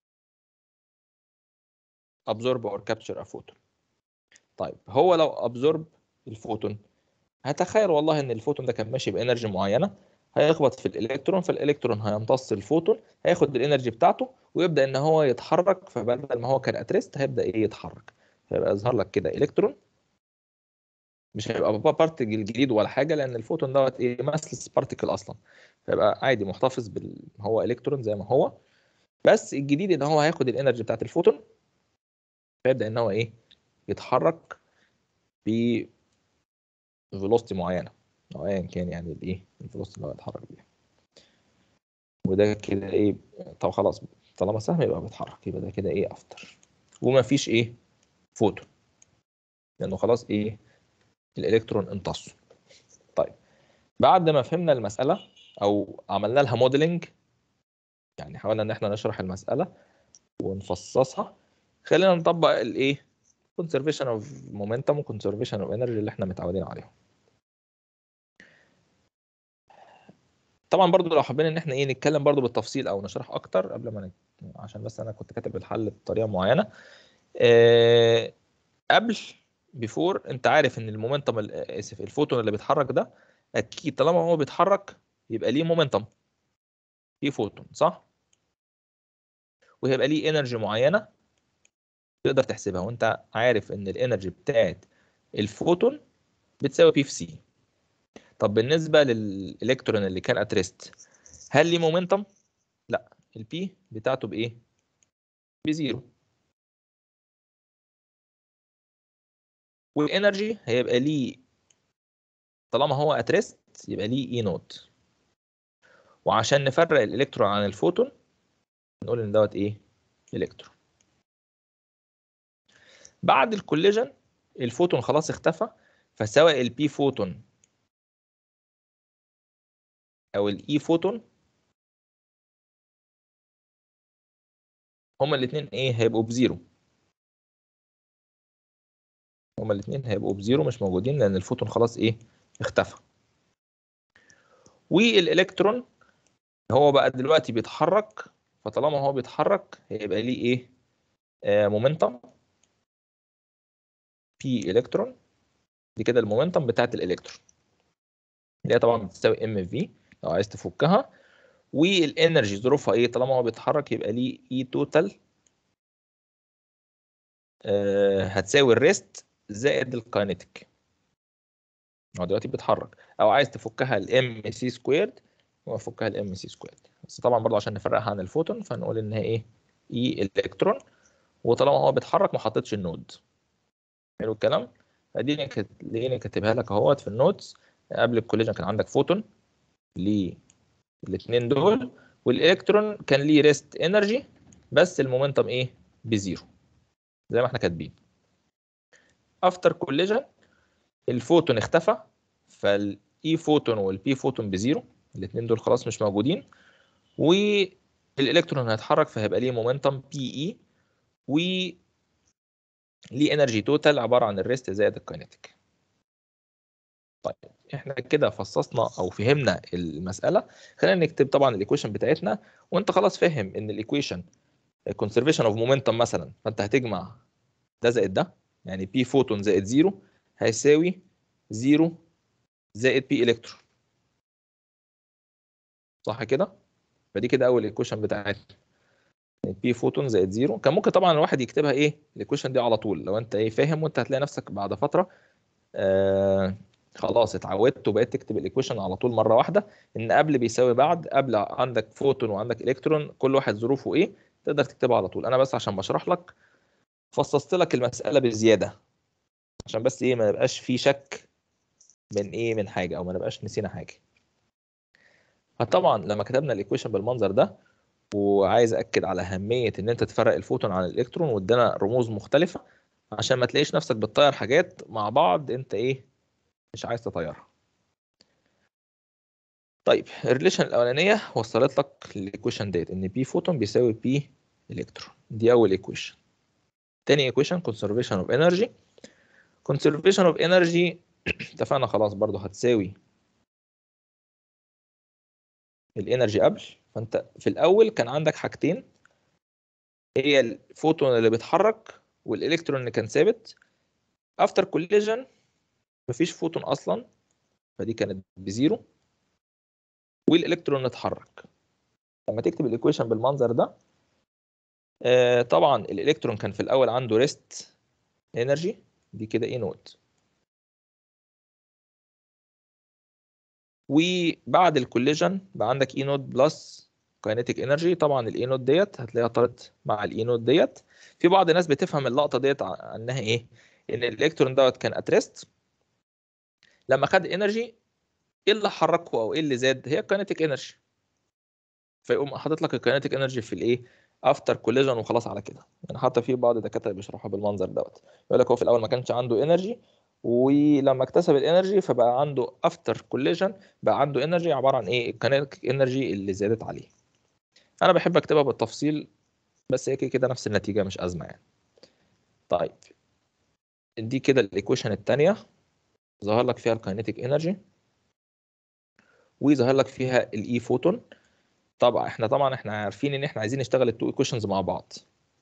absorb or capture a photon طيب هو لو absorb الفوتون هتخيل والله ان الفوتون ده كان ماشي بانرجي معينه هيخبط في الالكترون فالالكترون هيمتص الفوتون هياخد الانرجي بتاعته ويبدا ان هو يتحرك فبدل ما هو كان اتريست هيبدا ايه يتحرك هيبقى يظهر لك كده الكترون مش هيبقى بارتكل جديد ولا حاجه لان الفوتون دوت ايه ماسلس بارتكل اصلا فيبقى عادي محتفظ بال هو الكترون زي ما هو بس الجديد ان هو هياخد الانرجي بتاعت الفوتون فيبدا ان هو ايه يتحرك ب فيلوسيتي معينه او ايا كان يعني الايه الفيلوسيتي اللي هو يتحرك بيها وده كده ايه طب خلاص طالما سهم يبقى بيتحرك يبقى ده كده ايه افتر وما فيش ايه فوتون لانه خلاص ايه الالكترون امتصه طيب بعد ما فهمنا المساله او عملنا لها موديلنج يعني حاولنا ان احنا نشرح المساله ونفصصها خلينا نطبق الايه conservation of momentum و conservation of energy اللي احنا متعودين عليهم طبعا برضو لو حابين ان احنا ايه نتكلم برضو بالتفصيل او نشرح اكتر قبل ما نت... عشان بس انا كنت كاتب الحل بطريقه معينه آه... قبل بيفور انت عارف ان المومنتم ال- اسف الفوتون اللي بيتحرك ده اكيد طالما هو بيتحرك يبقى ليه مومنتم في فوتون صح وهيبقى ليه انرجي معينه تقدر تحسبها وانت عارف ان الانرجي بتاعت الفوتون بتساوي بي في سي طب بالنسبه للالكترون اللي كان اتريست هل ليه مومنتم لا البي بتاعته بايه بزيرو والانرجي هيبقى ليه طالما هو اتريست يبقى ليه اي نوت وعشان نفرق الالكترون عن الفوتون نقول ان دوت ايه الكترون بعد الكوليجن الفوتون خلاص اختفى فسواء البي فوتون او الاي فوتون هما الاثنين ايه هيبقوا بزيرو هما الاثنين هيبقوا بزيرو مش موجودين لان الفوتون خلاص ايه اختفى والالكترون هو بقى دلوقتي بيتحرك فطالما هو بيتحرك هيبقى ليه ايه آه مومنتم بي الكترون دي كده المومنتم بتاعت الالكترون اللي هي طبعا بتساوي ام في لو عايز تفكها والانرجي ظروفها ايه طالما هو بيتحرك يبقى ليه اي توتال آه هتساوي الريست زائد الكاينيتيك هو دلوقتي بيتحرك او عايز تفكها الام سي سكويرد وافكها الام سي سكويرد بس طبعا برضه عشان نفرقها عن الفوتون فنقول ان هي ايه اي الكترون وطالما هو بيتحرك ما حطيتش النود حلو الكلام اديني لقيني كاتبها لك اهوت في النوتس قبل الكوليجن كان عندك فوتون للاثنين دول والالكترون كان ليه ريست انرجي بس المومنتم ايه بزيرو زي ما احنا كاتبين افتر كوليجن الفوتون اختفى فالاي فوتون والبي فوتون بزيرو الاثنين دول خلاص مش موجودين والالكترون هيتحرك فهيبقى ليه مومنتم بي اي و ليه انرجي توتال عباره عن الريست زائد الكاينيتيك طيب احنا كده فصصنا او فهمنا المساله خلينا نكتب طبعا الايكويشن بتاعتنا وانت خلاص فاهم ان الايكويشن conservation اوف مومنتم مثلا فانت هتجمع ده زائد ده يعني بي فوتون زائد زيرو هيساوي زيرو زائد بي الكترون صح كده فدي كده اول ايكويشن بتاعتنا بي فوتون زائد زيرو كان ممكن طبعا الواحد يكتبها ايه الايكويشن دي على طول لو انت ايه فاهم وانت هتلاقي نفسك بعد فتره آه خلاص اتعودت وبقيت تكتب الايكويشن على طول مره واحده ان قبل بيساوي بعد قبل عندك فوتون وعندك الكترون كل واحد ظروفه ايه تقدر تكتبها على طول انا بس عشان بشرح لك فصصت لك المساله بزياده عشان بس ايه ما يبقاش في شك من ايه من حاجه او ما نبقاش نسينا حاجه فطبعا لما كتبنا الايكويشن بالمنظر ده وعايز اكد على اهميه ان انت تفرق الفوتون عن الالكترون وادانا رموز مختلفه عشان ما تلاقيش نفسك بتطير حاجات مع بعض انت ايه مش عايز تطيرها طيب الريليشن الاولانيه وصلت لك للايكويشن ديت ان بي فوتون بيساوي بي الكترون دي اول ايكويشن تاني ايكويشن conservation اوف انرجي conservation اوف انرجي اتفقنا خلاص برضو هتساوي الانرجي قبل فانت في الاول كان عندك حاجتين هي الفوتون اللي بيتحرك والالكترون اللي كان ثابت افتر كوليجن مفيش فوتون اصلا فدي كانت بزيرو والالكترون اتحرك لما تكتب الايكويشن بالمنظر ده آه طبعا الالكترون كان في الاول عنده ريست انرجي دي كده ايه نوت وبعد الكوليجن بقى عندك اي نوت بلس كاينيتيك انرجي طبعا الاي نوت ديت هتلاقيها طارت مع الاي نوت ديت في بعض الناس بتفهم اللقطه ديت انها ايه ان الالكترون دوت كان اتريست لما خد انرجي ايه اللي حركه او ايه اللي زاد هي الكاينيتيك انرجي فيقوم حاطط لك الكاينيتيك انرجي في الايه افتر كوليجن وخلاص على كده يعني حتى في بعض الدكاتره بيشرحوها بالمنظر دوت يقول لك هو في الاول ما كانش عنده انرجي ولما اكتسب الانرجي فبقى عنده افتر كوليجن بقى عنده انرجي عباره عن ايه الكاينيتيك انرجي اللي زادت عليه انا بحب اكتبها بالتفصيل بس هي كده نفس النتيجه مش ازمه يعني طيب دي كده الايكويشن الثانيه ظهر لك فيها الكاينيتيك انرجي وظهر لك فيها الاي فوتون طبعا احنا طبعا احنا عارفين ان احنا عايزين نشتغل التو ايكويشنز مع بعض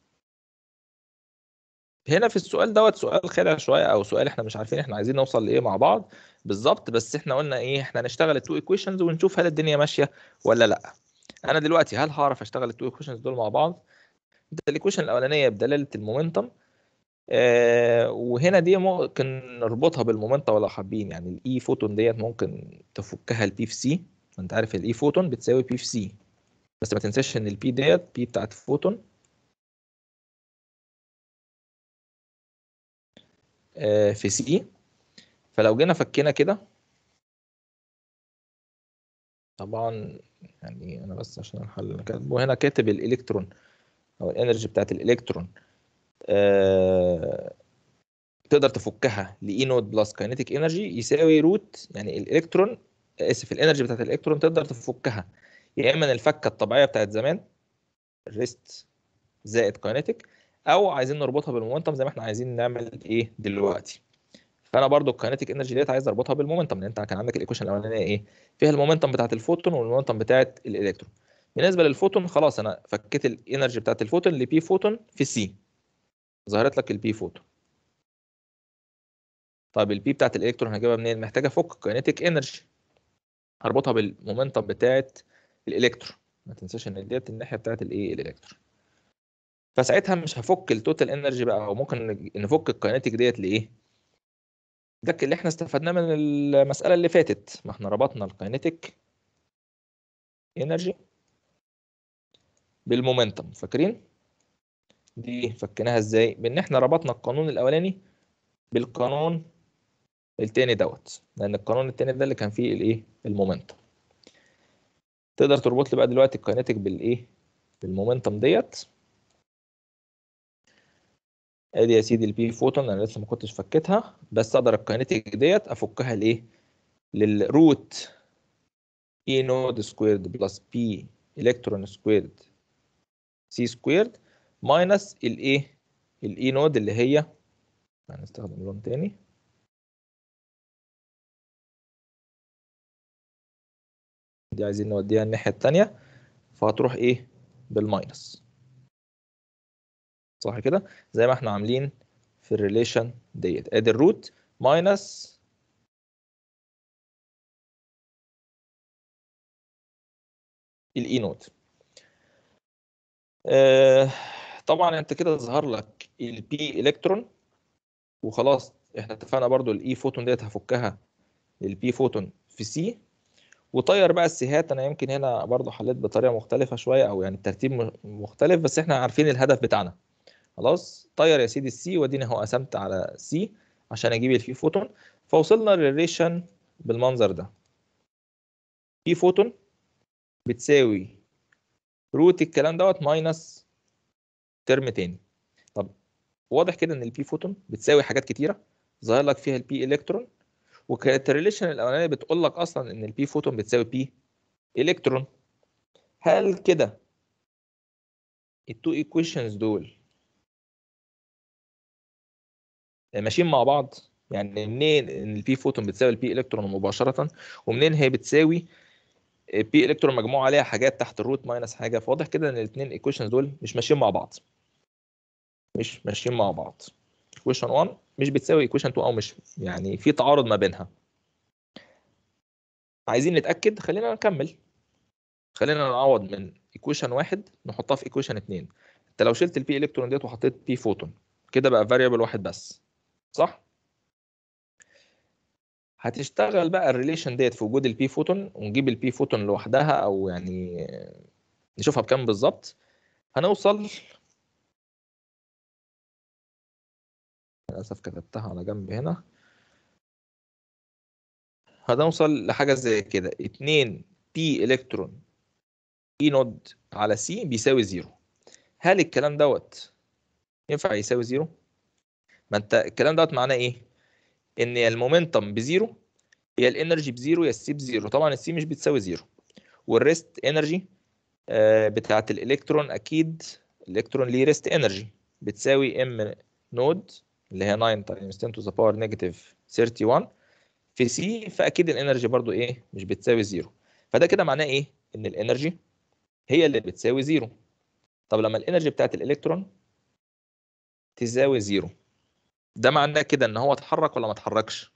هنا في السؤال دوت سؤال خادع شويه او سؤال احنا مش عارفين احنا عايزين نوصل لايه مع بعض بالظبط بس احنا قلنا ايه احنا هنشتغل التو ايكويشنز ونشوف هل الدنيا ماشيه ولا لا انا دلوقتي هل هعرف اشتغل التو ايكويشنز دول مع بعض ده الايكويشن الاولانيه بدلاله المومنتم آه وهنا دي ممكن نربطها بالمومنتم ولا حابين يعني الاي فوتون ديت ممكن تفكها البي في سي انت عارف الاي فوتون بتساوي بي في سي بس ما تنساش ان البي ديت بي بتاعت فوتون آه في سي فلو جينا فكينا كده طبعا يعني انا بس عشان الحل انا كاتبه هنا كاتب الالكترون او الانرجي بتاعت الالكترون آه تقدر تفكها لاي نود بلس كاينيتيك انرجي يساوي روت يعني الالكترون اسف الانرجي بتاعت الالكترون تقدر تفكها يا اما الفكه الطبيعيه بتاعت زمان الريست زائد كاينيتيك او عايزين نربطها بالمومنتم زي ما احنا عايزين نعمل ايه دلوقتي فانا برضو الكاينيتيك انرجي ديت عايز اربطها بالمومنتم لان انت كان عندك الايكويشن الاولانيه ايه فيها المومنتم بتاعت الفوتون والمومنتم بتاعت الالكترون بالنسبه للفوتون خلاص انا فكيت الانرجي بتاعت الفوتون لبي فوتون في سي ظهرت لك البي فوتون طيب البي بتاعت الالكترون هجيبها منين محتاجه افك كاينيتيك انرجي هربطها بالمومنتم بتاعت الالكترون ما تنساش ان ديت الناحيه بتاعت الايه الالكترون فساعتها مش هفك التوتال انرجي بقى او ممكن نفك الكاينيتيك ديت لايه ده اللي احنا استفدناه من المساله اللي فاتت ما احنا ربطنا الكاينيتيك انرجي بالمومنتم فاكرين دي فكناها ازاي بان احنا ربطنا القانون الاولاني بالقانون التاني دوت لان القانون التاني ده اللي كان فيه الايه المومنتم تقدر تربط لي بقى دلوقتي الكاينيتيك بالايه بالمومنتم ديت ادي يا سيدي البي فوتون انا لسه ما كنتش فكيتها بس اقدر الكاينيتيك ديت افكها لايه للروت اي نود سكويرد بلس بي الكترون سكويرد سي سكويرد ماينس الايه الاي نود اللي هي هنستخدم لون تاني دي عايزين نوديها الناحية التانية فهتروح ايه بالماينس صح كده زي ما احنا عاملين في الريليشن ديت ادي الروت ماينس الاي نوت آه طبعا انت كده ظهر لك البي الكترون وخلاص احنا اتفقنا برضو الاي فوتون ديت هفكها للبي فوتون في سي وطير بقى السيهات انا يمكن هنا برضو حليت بطريقه مختلفه شويه او يعني الترتيب م- مختلف بس احنا عارفين الهدف بتاعنا خلاص طير يا سيدي السي واديني اهو قسمت على سي عشان اجيب البي فوتون فوصلنا للريشن بالمنظر ده بي فوتون بتساوي روت الكلام دوت ماينس ترم تاني طب واضح كده ان البي فوتون بتساوي حاجات كتيره ظاهر لك فيها البي الكترون وكانت الريليشن الاولانيه بتقول لك اصلا ان البي فوتون بتساوي بي الكترون هل كده التو ايكويشنز دول ماشيين مع بعض يعني منين ان البي فوتون بتساوي البي الكترون مباشره ومنين هي بتساوي بي الكترون مجموع عليها حاجات تحت الروت ماينس حاجه فواضح كده ان الاثنين ايكويشنز دول مش ماشيين مع بعض مش ماشيين مع بعض ايكويشن 1 مش بتساوي ايكويشن 2 او مش يعني في تعارض ما بينها عايزين نتاكد خلينا نكمل خلينا نعوض من ايكويشن واحد نحطها في ايكويشن 2 انت لو شلت البي الكترون ديت وحطيت بي فوتون كده بقى فاريبل واحد بس صح هتشتغل بقى الريليشن ديت في وجود البي فوتون ونجيب البي فوتون لوحدها او يعني نشوفها بكام بالظبط هنوصل للاسف كتبتها على جنب هنا هنوصل لحاجه زي كده 2 بي الكترون اي نود على سي بيساوي زيرو هل الكلام دوت ينفع يساوي زيرو ما انت الكلام دوت معناه ايه ان يا المومنتم بزيرو يا الانرجي بزيرو يا السي بزيرو طبعا السي مش بتساوي زيرو والريست انرجي بتاعت الالكترون اكيد الالكترون ليه ريست انرجي بتساوي ام نود اللي هي 9 تايمز 10 to the power negative 31 في سي فاكيد الانرجي برضو ايه مش بتساوي زيرو فده كده معناه ايه ان الانرجي هي اللي بتساوي زيرو طب لما الانرجي بتاعت الالكترون تساوي زيرو ده معناه كده ان هو اتحرك ولا ما اتحركش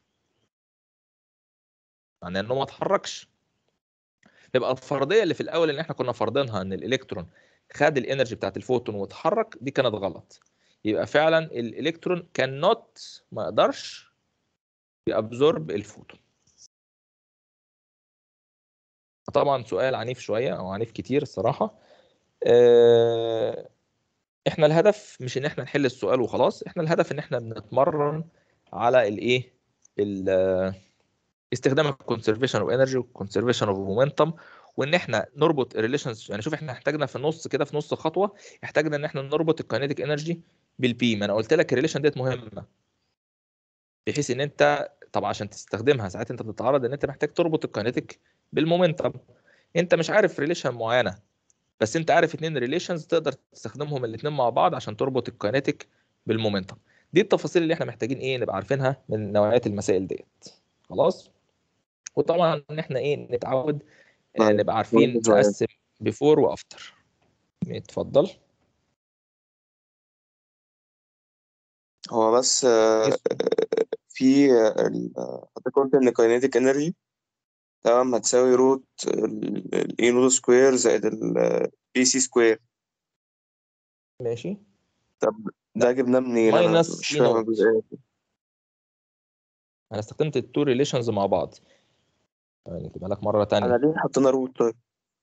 معناه انه ما اتحركش يبقى الفرضيه اللي في الاول اللي احنا كنا فرضينها ان الالكترون خد الانرجي بتاعت الفوتون واتحرك دي كانت غلط يبقى فعلا الالكترون كان نوت ما يقدرش يابزورب الفوتون طبعا سؤال عنيف شويه او عنيف كتير الصراحه آه، احنا الهدف مش ان احنا نحل السؤال وخلاص احنا الهدف ان احنا بنتمرن على الايه ال- استخدام الكونسرفيشن اوف انرجي والكونسرفيشن اوف مومنتم وان احنا نربط الريليشنز يعني شوف احنا احتاجنا في النص كده في نص خطوه احتاجنا ان احنا نربط الكاينيتيك انرجي بالبي ما انا قلت لك الريليشن ديت مهمه بحيث ان انت طبعا عشان تستخدمها ساعات انت بتتعرض ان انت محتاج تربط الكاينتيك بالمومنتم انت مش عارف ريليشن معينه بس انت عارف اتنين ريليشنز تقدر تستخدمهم الاتنين مع بعض عشان تربط الكاينتيك بالمومنتم دي التفاصيل اللي احنا محتاجين ايه نبقى عارفينها من نوعيات المسائل ديت خلاص وطبعا ان احنا ايه نتعود آه، طيب، نبقى عارفين برضه سؤال. نقسم بيفور وافتر اتفضل هو بس آه، يس. في آه، ال- آه، حضرتك قلت إن كاينيتيك إنرجي تمام هتساوي روت الإي نود سكوير زائد البي سي سكوير ماشي طب ده جبناه منين؟ أنا ماينس مش اي فاهم نوت الجزئية دي. انا استخدمت التو ريليشنز مع بعض يعني تبقى لك مره أنا تانية ليه حطينا روت طيب؟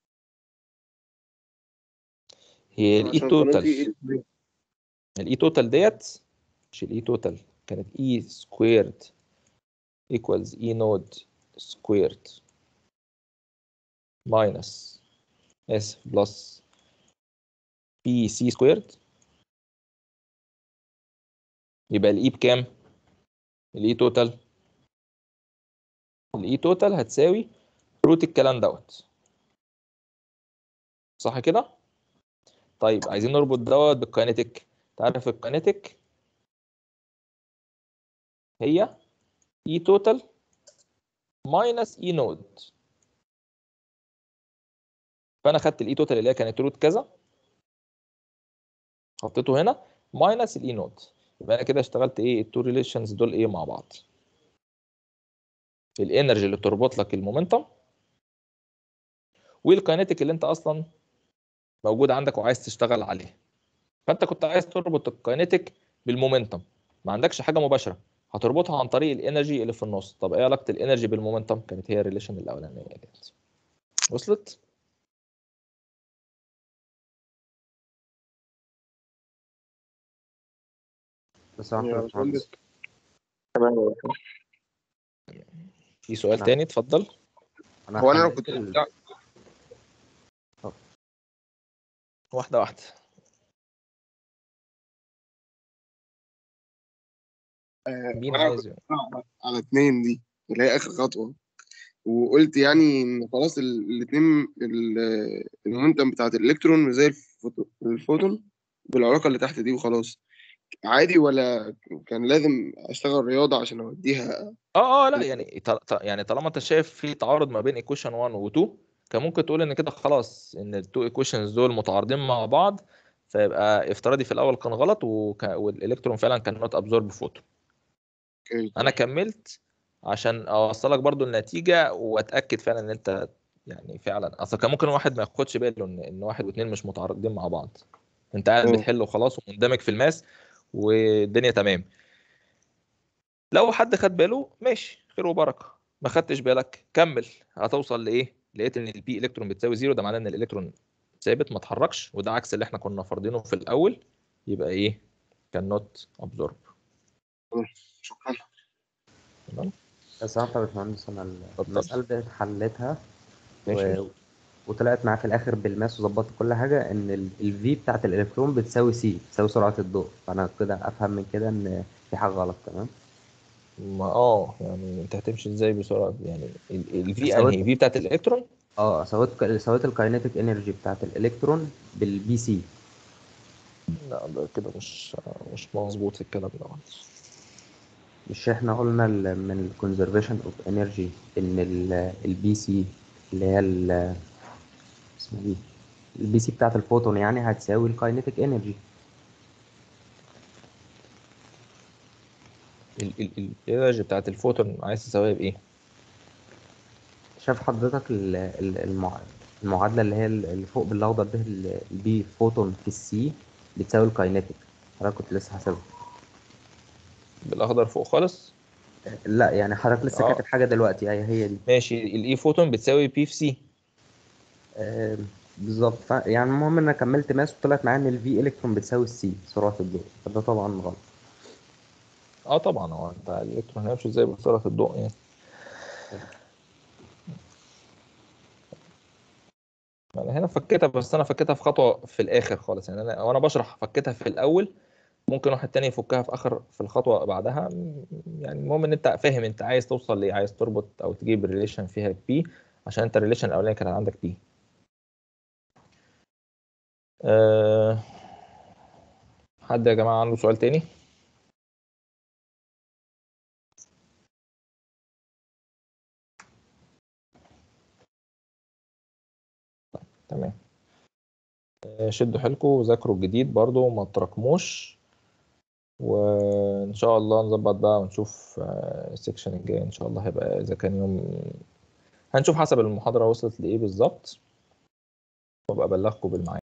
هي الاي عشان قانون توتال في الاي توتال ديت مش الاي توتال كانت اي سكويرد ايكوالز اي نود سكويرد ماينس اسف بلس بي سي سكويرد يبقى الاي بكام الاي توتال الاي توتال هتساوي روت الكلام دوت صح كده طيب عايزين نربط دوت بالكاينيتيك تعرف الكاينيتيك هي اي توتال ماينس اي نود فانا خدت الاي توتال اللي هي كانت روت كذا حطيته هنا ماينس الاي نود يبقى انا كده اشتغلت ايه التو ريليشنز دول ايه مع بعض الانرجي اللي تربط لك المومنتم والكاينيتيك اللي انت اصلا موجود عندك وعايز تشتغل عليه فانت كنت عايز تربط الكاينيتيك بالمومنتم ما عندكش حاجه مباشره هتربطها عن طريق الانرجي اللي في النص طب ايه علاقه الانرجي بالمومنتم كانت هي الريليشن الاولانيه ديت وصلت بس واحدة يا يا باشمهندس باشمهندس تمام يا باشا. في سؤال نعم. تاني اتفضل أنا هو انا لو حليت كنت ال- بتاع واحده واحده مين وانا عايز كنت بتاع على اتنين دي اللي هي اخر خطوه وقلت يعني ان خلاص ال- الاتنين ال- المومنتم بتاعت الالكترون زي الفوتو- الفوتون بالعلاقه اللي تحت دي وخلاص عادي ولا كان لازم اشتغل رياضه عشان اوديها اه اه لا يعني طل... طل- يعني طالما انت شايف في تعارض ما بين ايكويشن 1 و 2 كان ممكن تقول ان كده خلاص ان التو ايكويشنز دول متعارضين مع بعض فيبقى افتراضي في الاول كان غلط وك... والالكترون فعلا كان نوت ابزورب فوتون اوكي انا كملت عشان اوصلك برضو النتيجه واتاكد فعلا ان انت يعني فعلا اصل كان ممكن واحد ما ياخدش باله ان ان واحد واثنين مش متعارضين مع بعض انت قاعد مم. بتحل وخلاص ومندمج في الماس والدنيا تمام لو حد خد باله ماشي خير وبركه ما خدتش بالك كمل هتوصل لايه لقيت ان البي الكترون بتساوي زيرو ده معناه ان الالكترون ثابت ما اتحركش وده عكس اللي احنا كنا فارضينه في الاول يبقى ايه كان نوت ابزورب شكرا تمام بس واحدة يا باشمهندس أنا ال- اتفضل. المسألة دي حليتها ماشي و... وطلعت معايا في الآخر بالماس وظبطت كل حاجة إن ال V بتاعت الإلكترون بتساوي C بتساوي سرعة الضوء فأنا كده أفهم من كده إن في حاجة غلط تمام ما اه يعني انت هتمشي ازاي بسرعه يعني الفي سويت- انهي في بتاعت الالكترون اه سويت ك- سويت الكاينيتيك انرجي بتاعت الالكترون بالبي سي لا ده كده مش مش مظبوط الكلام ده مش احنا قلنا ال- من الكونزرفيشن اوف انرجي ان البي سي اللي هي ال- اسمها دي البي سي بتاعت الفوتون يعني هتساوي الكاينيتيك انرجي الانرجي بتاعت الفوتون عايز تساويها بايه؟ شايف حضرتك ال- ال- المع- المعادله اللي هي ال- اللي فوق بالاخضر ده ال- البي فوتون في السي بتساوي الكاينيتيك حضرتك كنت لسه حاسبها بالاخضر فوق خالص لا يعني حضرتك لسه آه. كاتب حاجه دلوقتي هي هي دي ماشي الاي فوتون بتساوي بي في سي آه، بالظبط ف... يعني المهم ان انا كملت ماس وطلعت معايا ان الفي الكترون بتساوي السي سرعه الضوء فده طبعا غلط اه طبعا هو انت الالكترون هيمشي ازاي بسرعه الضوء يعني انا هنا فكيتها بس انا فكيتها في خطوه في الاخر خالص يعني انا وانا بشرح فكيتها في الاول ممكن واحد تاني يفكها في اخر في الخطوه بعدها م- يعني المهم ان انت فاهم انت عايز توصل ليه عايز تربط او تجيب ريليشن فيها بي عشان انت الريليشن الاولاني كان عندك بي أه حد يا جماعه عنده سؤال تاني تمام آه، شدوا حيلكم وذاكروا الجديد برضو وما تراكموش وان شاء الله نظبط بقى ونشوف آه، السكشن الجاي ان شاء الله هيبقى اذا كان يوم هنشوف حسب المحاضرة وصلت لايه بالظبط وابقى ابلغكم بالميعاد